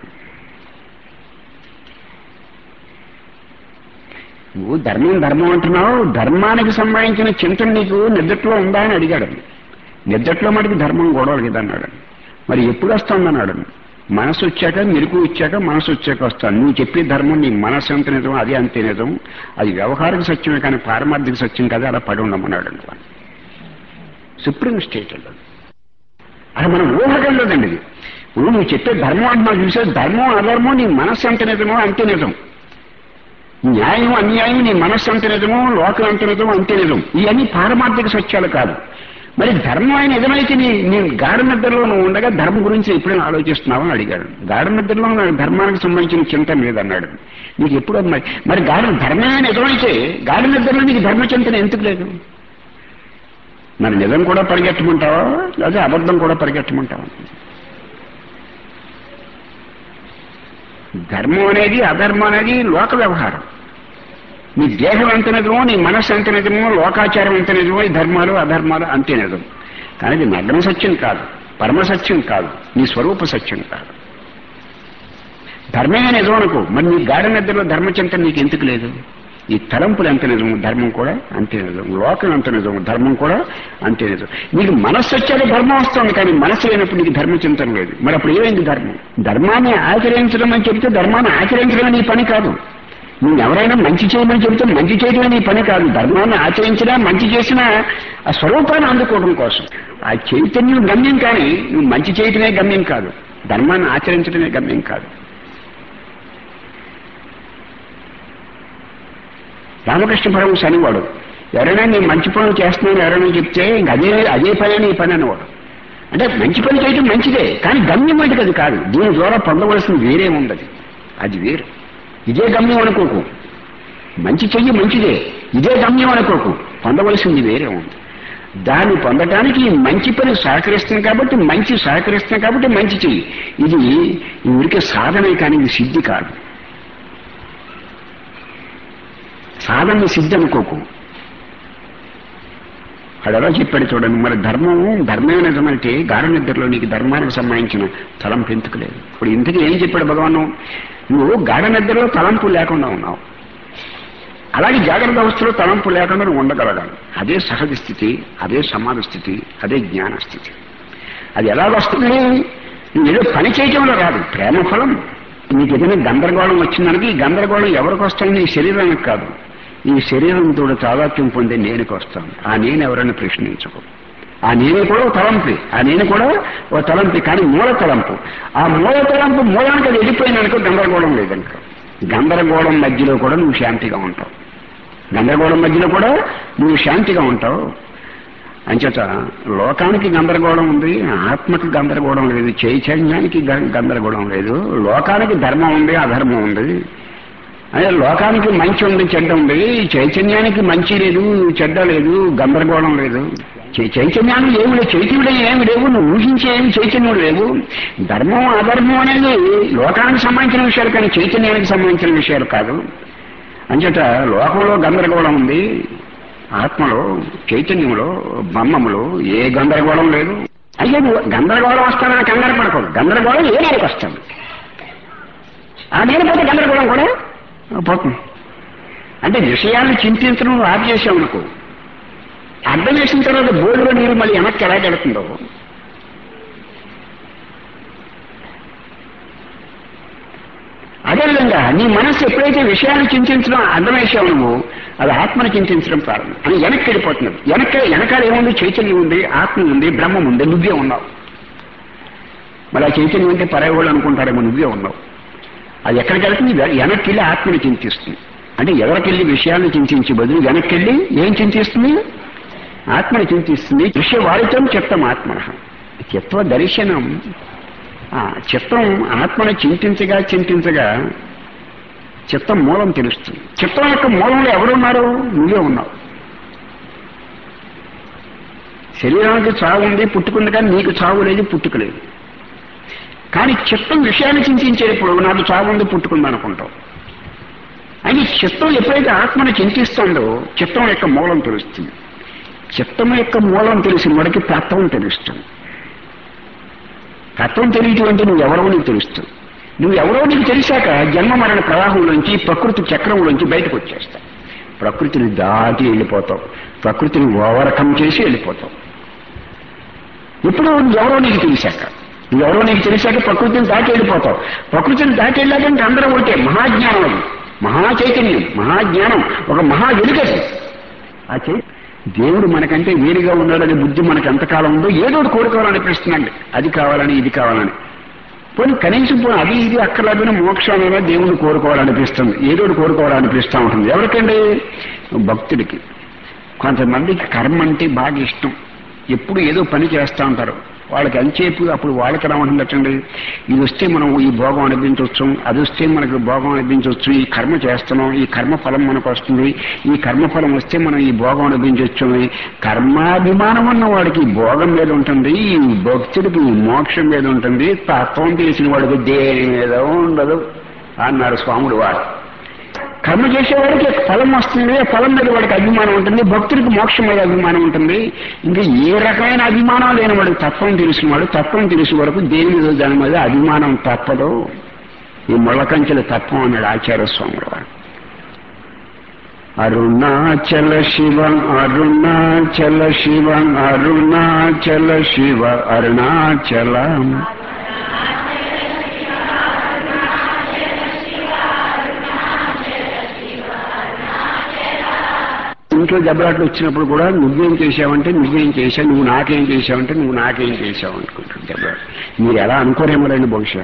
నువ్వు ధర్మం ధర్మం అంటున్నావు ధర్మానికి సంబంధించిన చింతన నీకు నిద్దట్లో ఉందా అని అడిగాడు నిద్దట్లో మటుకు ధర్మం గొడవలు కదా అన్నాడు మరి ఎప్పుడు వస్తుందన్నాడు మనసు వచ్చాక మెరుపు వచ్చాక మనసు వచ్చాక వస్తాను నువ్వు చెప్పే ధర్మం నీ మనసు ఎంత నిజం అది అంతే నిజం అది వ్యవహారిక సత్యమే కానీ పారమార్థిక సత్యం కదా అలా పడి ఉండమన్నాడు సుప్రీం స్టేట్ అది అది మనం ఊహకెళ్ళదండి ఇది ఇప్పుడు నువ్వు చెప్పే ధర్మం అంటున్నావు చూసే ధర్మం అధర్మం నీ మనస్సు ఎంత నిజమో అంతే నిజం న్యాయం అన్యాయం నీ మనస్సు అంత నిజమో లోకం అంత నిజమో అంతే నిజం ఇవన్నీ పారమార్థిక సత్యాలు కాదు మరి ధర్మం ఆయన నిజమైతే నీ నీ గాఢ నిద్రలో నువ్వు ఉండగా ధర్మం గురించి ఎప్పుడైనా ఆలోచిస్తున్నావా అని అడిగాడు గాఢ నిద్రలో నాకు ధర్మానికి సంబంధించిన చింతన లేదన్నాడు నీకు ఎప్పుడు మరి మరి గాఢ ధర్మమే నిజమైతే గాఢ నిద్రలో నీకు ధర్మ చింతన ఎందుకు లేదు మరి నిజం కూడా పరిగెట్టమంటావా లేదా అబద్ధం కూడా పరిగెట్టమంటావా ధర్మం అనేది అధర్మం అనేది లోక వ్యవహారం నీ దేహం ఎంత నిజమో నీ మనస్సు ఎంత నిజమో లోకాచారం ఎంత నిజమో ఈ ధర్మాలు అధర్మాలు అంతే నిజం కానీ ఇది నగ్న సత్యం కాదు పరమ సత్యం కాదు నీ స్వరూప సత్యం కాదు ధర్మమే నిజం అనుకో మరి నీ గాఢ నిద్రలో ధర్మచింతన నీకు ఎందుకు లేదు ఈ తలంపులు ఎంత నిజం ధర్మం కూడా అంతే నిజం లోకం ఎంత నిజం ధర్మం కూడా అంతే నిజం నీకు మనస్సు వచ్చాక ధర్మం వస్తుంది కానీ మనస్సు లేనప్పుడు నీకు ధర్మచింతన లేదు మరి అప్పుడు ఏమైంది ధర్మం ధర్మాన్ని ఆచరించడం అని చెప్తే ధర్మాన్ని ఆచరించడం నీ పని కాదు నువ్వు ఎవరైనా మంచి చేయమని చెబితే మంచి చేయడమే నీ పని కాదు ధర్మాన్ని ఆచరించినా మంచి చేసినా ఆ స్వరూపాన్ని అందుకోవడం కోసం ఆ చైతన్యం గమ్యం కానీ నువ్వు మంచి చేయటమే గమ్యం కాదు ధర్మాన్ని ఆచరించడమే గమ్యం కాదు రామకృష్ణ పరమహంస అనేవాడు ఎవరైనా నేను మంచి పనులు చేస్తున్నాను ఎవరైనా చెప్తే ఇంక అదే అదే పని నీ పని అనేవాడు అంటే మంచి పని చేయటం మంచిదే కానీ గమ్యం అంటే అది కాదు దీని ద్వారా పొందవలసింది వేరే ఉండదు అది వేరు ఇదే గమ్యం అనుకోకు మంచి చెయ్యి మంచిదే ఇదే గమ్యం అనుకోకు పొందవలసింది వేరే ఉంది దాన్ని పొందటానికి ఈ మంచి పని సహకరిస్తుంది కాబట్టి మంచి సహకరిస్తుంది కాబట్టి మంచి చెయ్యి ఇది ఈ ఊరికే సాధనే కానీ ఇది సిద్ధి కాదు సాధన సిద్ధి అనుకోకు వాడు ఎలా చెప్పాడు చూడండి మరి ధర్మం ధర్మమే నిజమంటే గాఢ నిద్రలో నీకు ధర్మానికి సంబంధించిన తలంపు ఎందుకు లేదు ఇప్పుడు ఇంతకీ ఏం చెప్పాడు భగవాను నువ్వు గాఢ నిద్రలో తలంపు లేకుండా ఉన్నావు అలాగే జాగ్రత్త అవస్థలో తలంపు లేకుండా నువ్వు ఉండగలగాలి అదే సహజ స్థితి అదే సమాధి స్థితి అదే జ్ఞాన స్థితి అది ఎలా వస్తుంది నువ్వు ఏదో పని చేయటంలో రాదు ప్రేమ ఫలం నీకు ఏదైనా గందరగోళం వచ్చిందనుక ఈ గందరగోళం ఎవరికి వస్తుంది నీ శరీరానికి కాదు ఈ శరీరంతో తాదాత్యం పొందే నేనుకి వస్తాను ఆ నేను ఎవరైనా ప్రశ్నించకు ఆ నేను కూడా ఒక తలంపి ఆ నేను కూడా ఒక తలంపి కానీ మూల తలంపు ఆ మూల తలంపు మూలానికి అది వెళ్ళిపోయిననుకో గందరగోళం లేదనుకో గందరగోళం మధ్యలో కూడా నువ్వు శాంతిగా ఉంటావు గందరగోళం మధ్యలో కూడా నువ్వు శాంతిగా ఉంటావు అంచేత లోకానికి గందరగోళం ఉంది ఆత్మకి గందరగోళం లేదు చైతన్యానికి గ- గందరగోళం లేదు లోకానికి ధర్మం ఉంది అధర్మం ఉంది అదే లోకానికి మంచి ఉంది చెడ్డ ఉంది చైతన్యానికి మంచి లేదు చెడ్డ లేదు గందరగోళం లేదు చై- చైతన్యానికి ఏమి లేదు చైతన్యుడు ఏమి లేవు నువ్వు ఊహించే ఏమి చైతన్యుడు లేవు ధర్మం అధర్మం అనేది లోకానికి సంబంధించిన విషయాలు కానీ చైతన్యానికి సంబంధించిన విషయాలు కాదు అంచేత లోకంలో గందరగోళం ఉంది ఆత్మలో చైతన్యంలో బ్రహ్మములో ఏ గందరగోళం లేదు అయితే నువ్వు గందరగోళం వస్తానని కంగారు పడకూడదు గందరగోళం ఏ నేలకు వస్తుంది ఆ నేను పోతే గందరగోళం కూడా పోతుంది అంటే విషయాన్ని చింతించడం నువ్వు ఆపు చేసావు అనుకో అర్థం చేసిన తర్వాత బోర్డులో నీరు మళ్ళీ వెనక్కి ఎలా గడుతుందో అదేవిధంగా నీ మనస్సు ఎప్పుడైతే విషయాన్ని చింతించడం అర్థం వేసావు నువ్వు అది ఆత్మను చింతించడం ప్రారంభం అని వెనక్కి వెళ్ళిపోతున్నది వెనక వెనకాల ఏముంది చైతన్యం ఉంది ఆత్మ ఉంది బ్రహ్మం ఉంది నువ్వే ఉన్నావు మరి ఆ చైతన్యం అంటే పరాయవాళ్ళు అనుకుంటారేమో నువ్వే ఉన్నావు అది ఎక్కడికి వెళ్తుంది వె- వెనక్కి వెళ్ళి ఆత్మని చింతిస్తుంది అంటే ఎవరికెళ్ళి విషయాన్ని చింతించే బదులు వెనక్కి వెళ్ళి ఏం చింతిస్తుంది ఆత్మని చింతిస్తుంది దృశ్య వారితం చిత్తం ఆత్మ చిత్వ దర్శనం ఆ, చిత్తం ఆత్మను చింతించగా చింతించగా చిత్తం మూలం తెలుస్తుంది చిత్తం యొక్క మూలంలో ఎవరున్నారు నువ్వే ఉన్నావు శరీరానికి చావు ఉంది పుట్టుకుంది కానీ నీకు చావు లేదు పుట్టుక లేదు కానీ చిత్తం విషయాన్ని చింతించేటప్పుడు నాకు చావు ఉంది పుట్టుకుంది అనుకుంటావు అని చిత్తం ఎప్పుడైతే ఆత్మను చింతిస్తుందో చిత్తం యొక్క మూలం తెలుస్తుంది చిత్తం యొక్క మూలం తెలిసిన వాడికి తత్వం తెలుస్తుంది తత్వం తెలియటం అంటే నువ్వు ఎవరో నీకు తెలుస్తుంది నువ్వు ఎవరో నీకు తెలిసాక జన్మ మరణ ప్రవాహంలోంచి ప్రకృతి చక్రంలోంచి బయటకు వచ్చేస్తావు ప్రకృతిని దాటి వెళ్ళిపోతావు ప్రకృతిని ఓవర్కమ్ చేసి వెళ్ళిపోతావు ఇప్పుడు ఎవరో నీకు తెలిసాక ఎవరో నీకు తెలిసాక ప్రకృతిని దాటి వెళ్ళిపోతావు ప్రకృతిని దాటి వెళ్ళాకంటే అందరం ఒకటే మహాజ్ఞానం అది మహా చైతన్యం మహాజ్ఞానం ఒక మహా వెలుగది ఆ చై దేవుడు మనకంటే వేరుగా ఉన్నాడనే బుద్ధి మనకు ఎంతకాలం ఉందో ఏదో ఒకటి కోరుకోవాలనిపిస్తుందండి అది కావాలని ఇది కావాలని పోనీ కనీసం పోనీ అది ఇది అక్కర్లేదని మోక్షాన్ని దేవుడిని కోరుకోవాలనిపిస్తుంది ఏదో ఒకటి కోరుకోవాలనిపిస్తూ ఉంటుంది ఎవరికండి భక్తుడికి కొంతమందికి కర్మ అంటే బాగా ఇష్టం ఎప్పుడు ఏదో పని చేస్తూ ఉంటారు వాళ్ళకి ఎంతసేపు అప్పుడు వాళ్ళకి రావట్లేదండి ఇది వస్తే మనం ఈ భోగం అనిపించవచ్చు అది వస్తే మనకు భోగం అనిపించవచ్చు ఈ కర్మ చేస్తున్నాం ఈ కర్మ ఫలం మనకు వస్తుంది ఈ కర్మ ఫలం వస్తే మనం ఈ భోగం అనిపించవచ్చు అని కర్మాభిమానం ఉన్న వాడికి ఈ భోగం మీద ఉంటుంది ఈ భక్తుడికి ఈ మోక్షం మీద ఉంటుంది తత్వం తెలిసిన వాడికి దేని మీద ఉండదు అన్నారు స్వాముడు వారు కర్మ చేసేవాడికి ఫలం వస్తుంది ఆ ఫలం మీద వాడికి అభిమానం ఉంటుంది భక్తుడికి మోక్షం మీద అభిమానం ఉంటుంది ఇంకా ఏ రకమైన అభిమానం లేని వాడికి తత్వం తెలిసిన వాడు తత్వం తెలిసిన వరకు దేని మీద దాని మీద అభిమానం తప్పదు ఈ ముళ్ళకంచెల తత్వం అన్నాడు ఆచార్య స్వాముడు వారు అరుణాచల శివ అరుణాచల శివ అరుణాచల శివ అరుణాచలం ఇంట్లో దెబ్బలాట్లు వచ్చినప్పుడు కూడా నువ్వేం చేశావంటే నువ్వేం చేశావు నువ్వు నాకేం చేశావంటే నువ్వు నాకేం చేశావు అనుకుంటాడు దెబ్బలాట మీరు ఎలా అనుకోరేమోలేండి బహుశా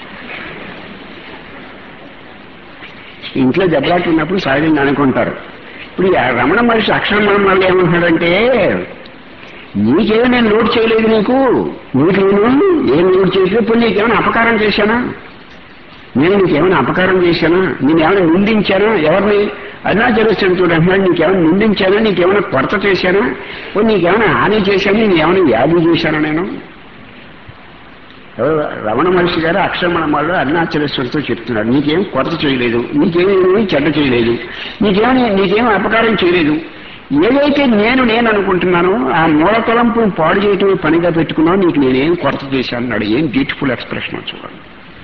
ఇంట్లో దెబ్బలాట్లు ఉన్నప్పుడు సహజంగా అనుకుంటారు ఇప్పుడు ఈ రమణ మహర్షి అక్షరం వల్ల ఏమంటున్నాడంటే నీకేమో నేను లోటు చేయలేదు నీకు నీకు నేను ఏం లోటు చేయలేదు ఇప్పుడు నీకేమైనా అపకారం చేశానా నేను నీకేమైనా అపకారం చేశానా నేను ఏమైనా నిందించానా ఎవరిని అరుణాచలేశ్వరుడు చూడు అంటున్నాడు నీకేమైనా నిందించానా నీకేమైనా కొరత చేశానా ఓ నీకేమైనా హాని చేశానా నేను ఏమైనా వ్యాధి చేశానా నేను ఎవరు? రమణ మహర్షి గారు అక్షరమణమాల్లో అరుణాచలేశ్వరితో చెప్తున్నాడు నీకేం కొరత చేయలేదు నీకేమీ చెడ్డ చేయలేదు నీకేమీ నీకేం అపకారం చేయలేదు ఏదైతే నేను నేను అనుకుంటున్నానో ఆ మూల తలంపు పాడు చేయటమే పనిగా పెట్టుకున్నావు నీకు నేనేం కొరత చేశాను అన్నాడు ఏం బ్యూటిఫుల్ ఎక్స్ప్రెషన్ చూడండి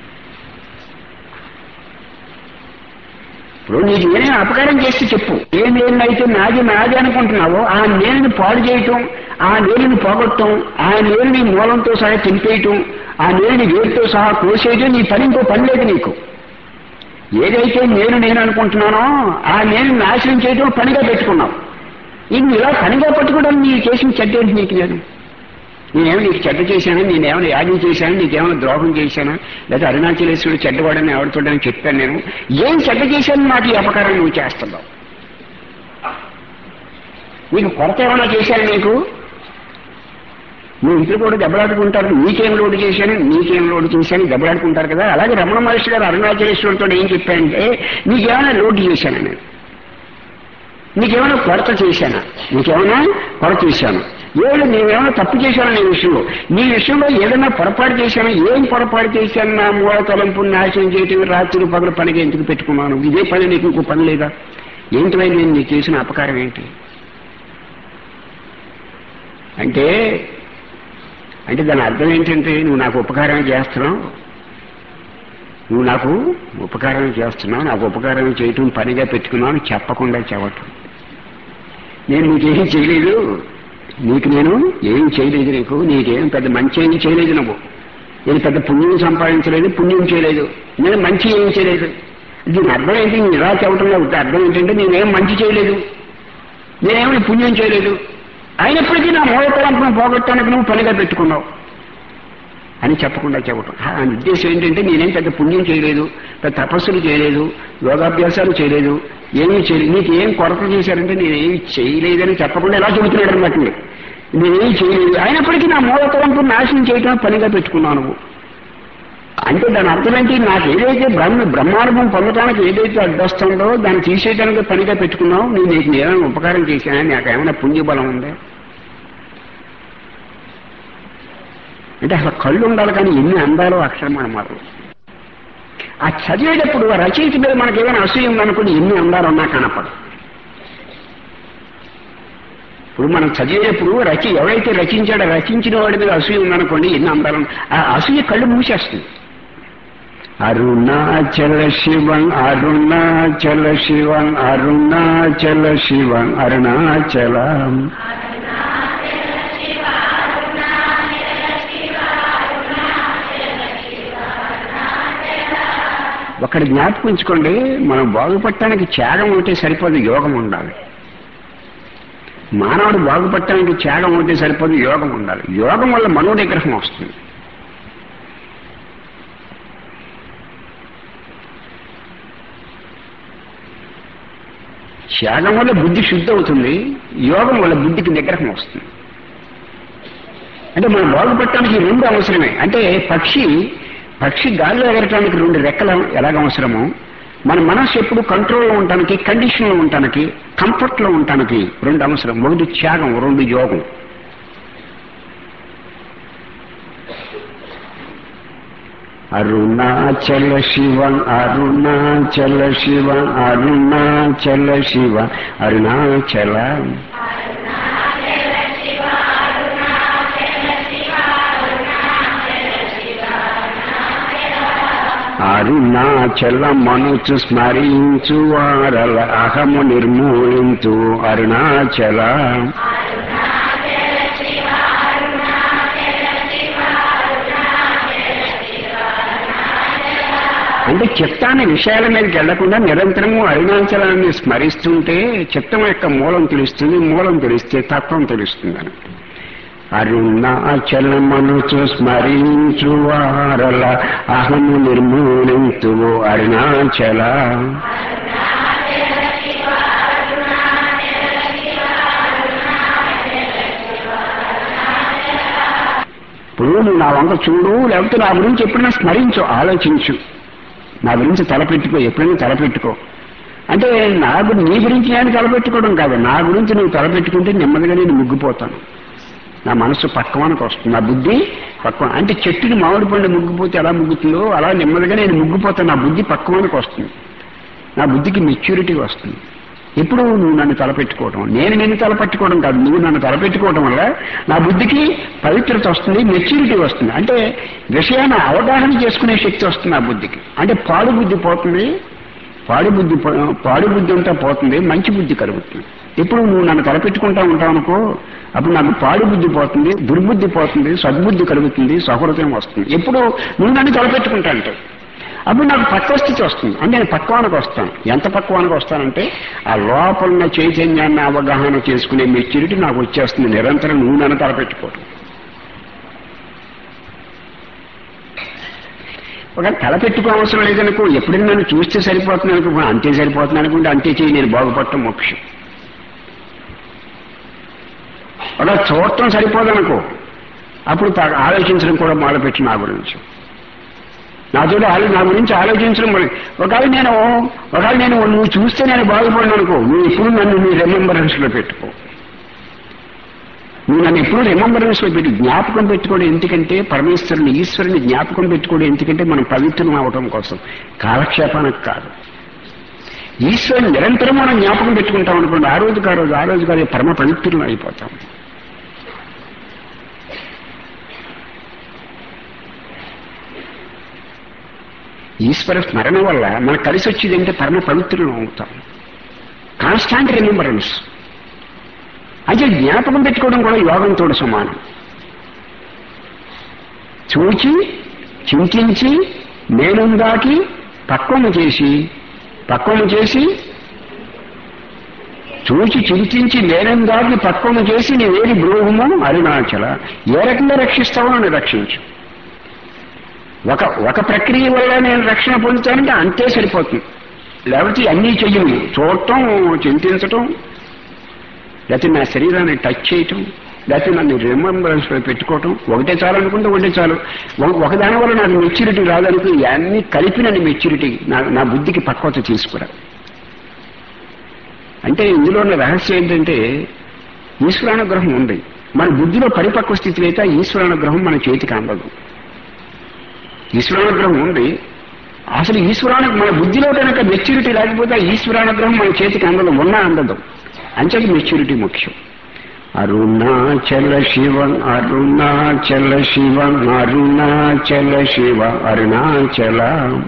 ఇప్పుడు నీకు నేనే అపకారం చేసి చెప్పు ఏ నేనైతే నాది నాది అనుకుంటున్నావో ఆ నేనుని పాడు చేయటం ఆ నేరుని పోగొట్టడం ఆ నేరుని మూలంతో సహా తినిపేయటం ఆ నేరుని వేరుతో సహా కోసేయటం నీ పని ఇంకో పని లేదు నీకు ఏదైతే నేను నేను అనుకుంటున్నానో ఆ నేను నాశనం చేయటం పనిగా పెట్టుకున్నావు ఇది ఇలా పనిగా పట్టుకోవడానికి నీ చేసిన చెడ్డ ఏంటి నీకు నేను నేనేమో నీకు చెడ్డ చేశానా నేనేమైనా యాగం చేశాను నీకేమైనా ద్రోహం చేశానా లేదా అరుణాచలేశ్వరుడు చెడ్డవాడని ఎవరితోడని చెప్పాను నేను ఏం చెడ్డ చేశాను నాకు ఈ అపకారం నువ్వు చేస్తున్నావు నీకు కొరత ఏమైనా చేశాను నీకు నువ్వు ఇంట్లో కూడా దెబ్బలాడుకుంటారు నీకేం లోటు చేశాను నీకేం లోటు చేశాను దెబ్బలాడుకుంటారు కదా అలాగే రమణ మహర్షి గారు అరుణాచలేశ్వరుడితో ఏం చెప్పారంటే నీకేమైనా లోటు చేశాను నేను నీకేమైనా కొరత చేశానా నీకేమైనా కొరత చేశాను ఏడు నేనేమైనా తప్పు చేశాను నీ విషయంలో నీ విషయంలో ఏదైనా పొరపాటు చేశాను ఏం పొరపాటు చేశాను నా మూల తలంపు నాశనం చేయటం రాత్రి పగలు పనిగా ఎందుకు పెట్టుకున్నాను ఇదే పని నీకు ఇంకో పని లేదా ఏంటి నేను నీకు చేసిన అపకారం ఏంటి అంటే అంటే దాని అర్థం ఏంటంటే నువ్వు నాకు ఉపకారం చేస్తున్నావు నువ్వు నాకు ఉపకారం చేస్తున్నావు నాకు ఉపకారం చేయటం పనిగా పెట్టుకున్నావు అని చెప్పకుండా చెప్పటం నేను నీకేం చేయలేదు నీకు నేను ఏం చేయలేదు నీకు నీకేం పెద్ద మంచి ఏం చేయలేదు నువ్వు నేను పెద్ద పుణ్యం సంపాదించలేదు పుణ్యం చేయలేదు నేను మంచి ఏం చేయలేదు దీని అర్థం ఏంటి నేను ఇలా చెప్పడం లేదు అర్థం ఏంటంటే నేనేం మంచి చేయలేదు నేనేమి పుణ్యం చేయలేదు అయినప్పటికీ నా మూలతలంపును పోగొట్టడానికి నువ్వు పనిగా పెట్టుకున్నావు అని చెప్పకుండా చెప్పటం ఆ ఉద్దేశం ఏంటంటే నేనేం పెద్ద పుణ్యం చేయలేదు పెద్ద తపస్సులు చేయలేదు యోగాభ్యాసాలు చేయలేదు ఏమీ చేయలేదు నీకు ఏం కొరత చేశారంటే నేనేమి చేయలేదని చెప్పకుండా ఎలా చెబుతున్నాడు అనమాట నేనేం చేయలేదు అయినప్పటికీ నా మూలతలంపు నాశనం చేయటం పనిగా పెట్టుకున్నావు నువ్వు అంటే దాని అర్థం ఏంటి నాకు ఏదైతే బ్రహ్మ బ్రహ్మానుభవం పొందడానికి ఏదైతే అడ్డొస్తుందో దాన్ని తీసేయడానికి పనిగా పెట్టుకున్నావు నేను నీకు ఏమైనా ఉపకారం చేశానా నాకు ఏమైనా పుణ్యబలం ఉందా అంటే అసలు కళ్ళు ఉండాలి కానీ ఎన్ని అందాలో అక్షరం అన్నమాట ఆ చదివేటప్పుడు ఆ రచయిత మీద మనకి ఏమైనా అసూయ ఉందనుకోండి ఎన్ని అందాలు ఉన్నా కనపడు ఇప్పుడు మనం చదివేటప్పుడు రచ ఎవరైతే రచించాడో రచించిన వాడి మీద అసూయ ఉందనుకోండి ఎన్ని అందాలు ఉన్నా- ఆ అసూయ కళ్ళు మూసేస్తుంది అరుణాచల శివం అరుణాచల శివం అరుణాచల శివం అరుణాచలం ఒకటి జ్ఞాపకించుకోండి మనం బాగుపడటానికి త్యాగం ఉంటే సరిపోదు యోగం ఉండాలి మానవుడు బాగుపడటానికి త్యాగం ఉంటే సరిపోదు యోగం ఉండాలి యోగం వల్ల మనోనిగ్రహం వస్తుంది త్యాగం వల్ల బుద్ధి శుద్ధి అవుతుంది యోగం వల్ల బుద్ధికి నిగ్రహం వస్తుంది అంటే మనం బాగుపడటానికి ఈ రెండు అవసరమే అంటే పక్షి పక్షి గాలిలో ఎగరటానికి రెండు రెక్కలు ఎలాగ అవసరమో మన మనస్సు ఎప్పుడు కంట్రోల్లో ఉండటానికి కండిషన్లో ఉండటానికి కంఫర్ట్లో ఉండటానికి రెండు అవసరం ఒకటి త్యాగం రెండు యోగం అరుణాచల శివ అరుణాచల శివ అరుణాచల శివ అరుణాచల అరుణాచల మనుచు స్మరించు వారల అహము నిర్మూలించు అరుణాచల అంటే చిత్తాన్ని విషయాల మీదకి వెళ్లకుండా నిరంతరము అరుణాచలాన్ని స్మరిస్తుంటే చిత్తం యొక్క మూలం తెలుస్తుంది మూలం తెలిస్తే తత్వం తెలుస్తుందని అరుణాచలమనుచు స్మరించు వారల అహము నిర్మూలించు అరుణాచల ఇప్పుడు నువ్వు నా వంక చూడు లేకపోతే నా గురించి ఎప్పుడైనా స్మరించు ఆలోచించు నా గురించి తలపెట్టుకో ఎప్పుడైనా తలపెట్టుకో అంటే నా గు- నీ గురించి నేను తలపెట్టుకోవడం కాదు నా గురించి నువ్వు తలపెట్టుకుంటే నెమ్మదిగా నేను ముగ్గిపోతాను నా మనసు పక్వానికి వస్తుంది నా బుద్ధి పక్వ అంటే చెట్టుకి మామిడి పండు ముగ్గిపోతే ఎలా ముగ్గుతుందో అలా నెమ్మదిగా నేను ముగ్గిపోతాను నా బుద్ధి పక్వానికి వస్తుంది నా బుద్ధికి మెచ్యూరిటీ వస్తుంది ఎప్పుడు నువ్వు నన్ను తలపెట్టుకోవడం నేను నిన్ను తలపెట్టుకోవడం కాదు నువ్వు నన్ను తలపెట్టుకోవడం వల్ల నా బుద్ధికి పవిత్రత వస్తుంది మెచ్యూరిటీ వస్తుంది అంటే విషయాన్ని అవగాహన చేసుకునే శక్తి వస్తుంది నా బుద్ధికి అంటే పాడు బుద్ధి పోతుంది పాడు బుద్ధి పో- పాడు బుద్ధి అంతా పోతుంది మంచి బుద్ధి కలుగుతుంది ఇప్పుడు నువ్వు నన్ను తలపెట్టుకుంటా ఉంటావు అనుకో అప్పుడు నాకు పాడు బుద్ధి పోతుంది దుర్బుద్ధి పోతుంది సద్బుద్ధి కలుగుతుంది సహృదయం వస్తుంది ఎప్పుడు నువ్వు నన్ను తలపెట్టుకుంటా అంటే అప్పుడు నాకు పక్వ స్థితి వస్తుంది అంటే నేను పక్వానికి వస్తాను ఎంత పక్వానికి వస్తానంటే ఆ లోపల ఉన్న చైతన్యాన్ని అవగాహన చేసుకునే మెచ్యూరిటీ నాకు వచ్చేస్తుంది నిరంతరం నువ్వు నన్ను తలపెట్టుకోవడం ఒక తల పెట్టుకో అవసరం లేదనుకో ఎప్పుడైనా నన్ను చూస్తే సరిపోతుంది అనుకో అంతే సరిపోతుంది అనుకుంటే అంతే చేయి నేను బాగుపడటం మోక్షం అలా చూడటం సరిపోదనుకో అప్పుడు తా- ఆలోచించడం కూడా మొదలుపెట్టి నా గురించి నాతో ఆలో- నా గురించి ఆలోచించడం మొదలు- ఒకవేళ నేను ఒకవేళ నేను నువ్వు చూస్తే నేను బాగుపడను అనుకో నువ్వు ఎప్పుడు నన్ను నీ రిమెంబరెన్స్ లో పెట్టుకో నువ్వు నన్ను ఎప్పుడు రిమెంబరెన్స్ లో పెట్టి జ్ఞాపకం పెట్టుకోవడం ఎందుకంటే పరమేశ్వరుని ఈశ్వరుని జ్ఞాపకం పెట్టుకోవడం ఎందుకంటే మనం పవిత్రం అవటం కోసం కాలక్షేపానికి కాదు ఈశ్వరుని నిరంతరం మనం జ్ఞాపకం పెట్టుకుంటాం అనుకోండి ఆ రోజుకి ఆ రోజు ఆ రోజుకి అదే పరమ పవిత్రులు అయిపోతాం ఈశ్వర స్మరణ వల్ల మనకు కలిసి వచ్చేది అంటే పరమ పవిత్రులు అవుతాం కాన్స్టాంట్ రిమెంబరెన్స్ అయితే జ్ఞాపకం పెట్టుకోవడం కూడా యోగంతో సమానం చూచి చింతించి నేనుందాకి పక్వము చేసి పక్వము చేసి చూచి చింతించి నేనందాకి పక్వము చేసి నీవేది బ్రూహము అరుణాచల ఏ రకంగా రక్షిస్తావో నన్ను రక్షించు ఒక ఒక ప్రక్రియ వల్ల నేను రక్షణ పొందుతానంటే అంతే సరిపోతుంది లేకపోతే అన్నీ చెయ్యను చూడటం చింతించటం లేకపోతే నా శరీరాన్ని టచ్ చేయటం లేకపోతే నన్ను రిమెంబరెన్స్ లో పెట్టుకోవటం ఒకటే చాలు అనుకుంటే ఒకటే చాలు ఒక- ఒకదాని వల్ల నాకు మెచ్యూరిటీ రాదనుకో ఇవన్నీ కలిపి నన్ను మెచ్యూరిటీ నా నా బుద్ధికి పక్వత తీసుకురా అంటే ఇందులో ఉన్న రహస్యం ఏంటంటే ఈశ్వరానుగ్రహం ఉంది మన బుద్ధిలో పరిపక్వ స్థితి అయితే ఆ ఈశ్వరానుగ్రహం మన చేతికి అందదు ఈశ్వరానుగ్రహం ఉంది అసలు ఈశ్వరాను మన బుద్ధిలో కనుక మెచ్యూరిటీ లేకపోతే ఆ ఈశ్వరానుగ్రహం మన చేతికి అందదు ఉన్నా అందదు అంచేది మెచ్యూరిటీ ముఖ్యం అరుణాచల శివ అరుణాచల శివ అరుణాచల శివ అరుణాచల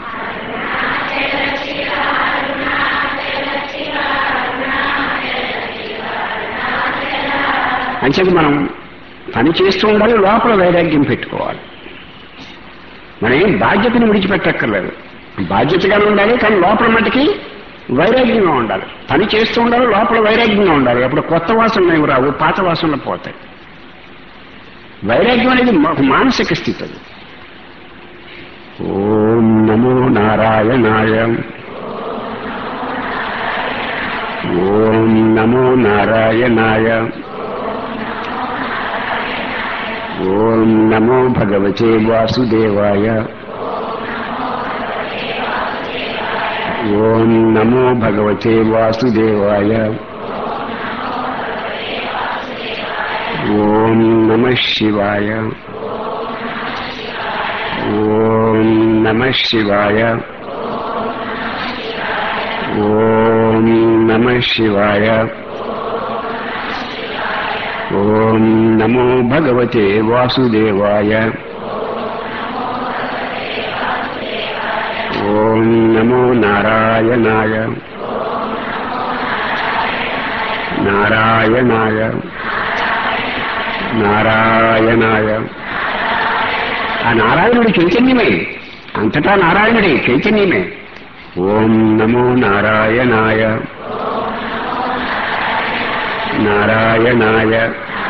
అంచేది మనం పని చేస్తూ ఉండాలి లోపల వైరాగ్యం పెట్టుకోవాలి మనం ఏం బాధ్యతను విడిచిపెట్టక్కర్లేదు బాధ్యతగానే ఉండాలి కానీ లోపల మటుకి వైరాగ్యంగా ఉండాలి పని చేస్తూ ఉండాలి లోపల వైరాగ్యంగా ఉండాలి అప్పుడు కొత్త వాసనలు ఏమి రావు పాత వాసనలు పోతాయి వైరాగ్యం అనేది ఒక మానసిక స్థితి అది ఓం నమో నారాయణాయ ఓం నమో నారాయణాయ ఓం నమో భగవతే వాసుదేవాయ ఓం నమో భగవతే వాసుదేవాయ ఓం నమ శివాయ ఓం నమ శివాయ ఓం నమ శివాయ ఓం నమో భగవతే వాసుదేవాయ ఓం నమో నారాయణాయ నారాయణాయ నారాయణాయ ఆ నారాయణుడు చైతన్యమే అంతటా నారాయణుడే చైతన్యమే ఓం నమో నారాయణాయ నారాయణాయ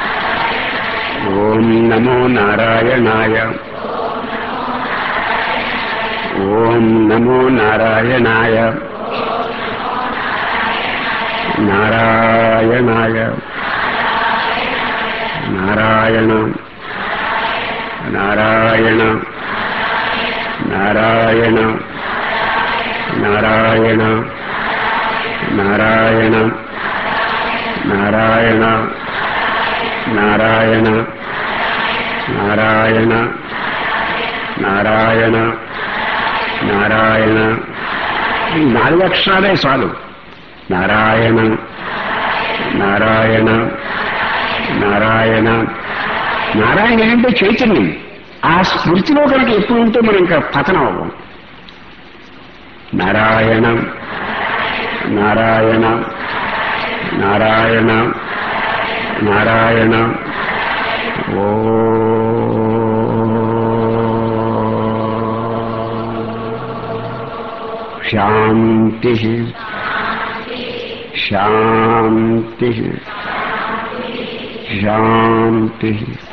ఓం నమో నారాయణాయ ఓం నమో నారాయణాయ నారాయణాయ నారాయణ నారాయణ నారాయణ నారాయణ నారాయణ నారాయణ నారాయణ నారాయణ నారాయణ నారాయణ ఈ నాలుగు అక్షరాలే చాలు నారాయణ నారాయణ నారాయణ నారాయణ ఏంటంటే చైతన్యం ఆ స్మృతిలో కనుక ఎప్పుడు ఉంటే మనం ఇంకా పతనం అవ్వం నారాయణ నారాయణ నారాయణ నారాయణ ఓ శాంతి శాంతి శాంతి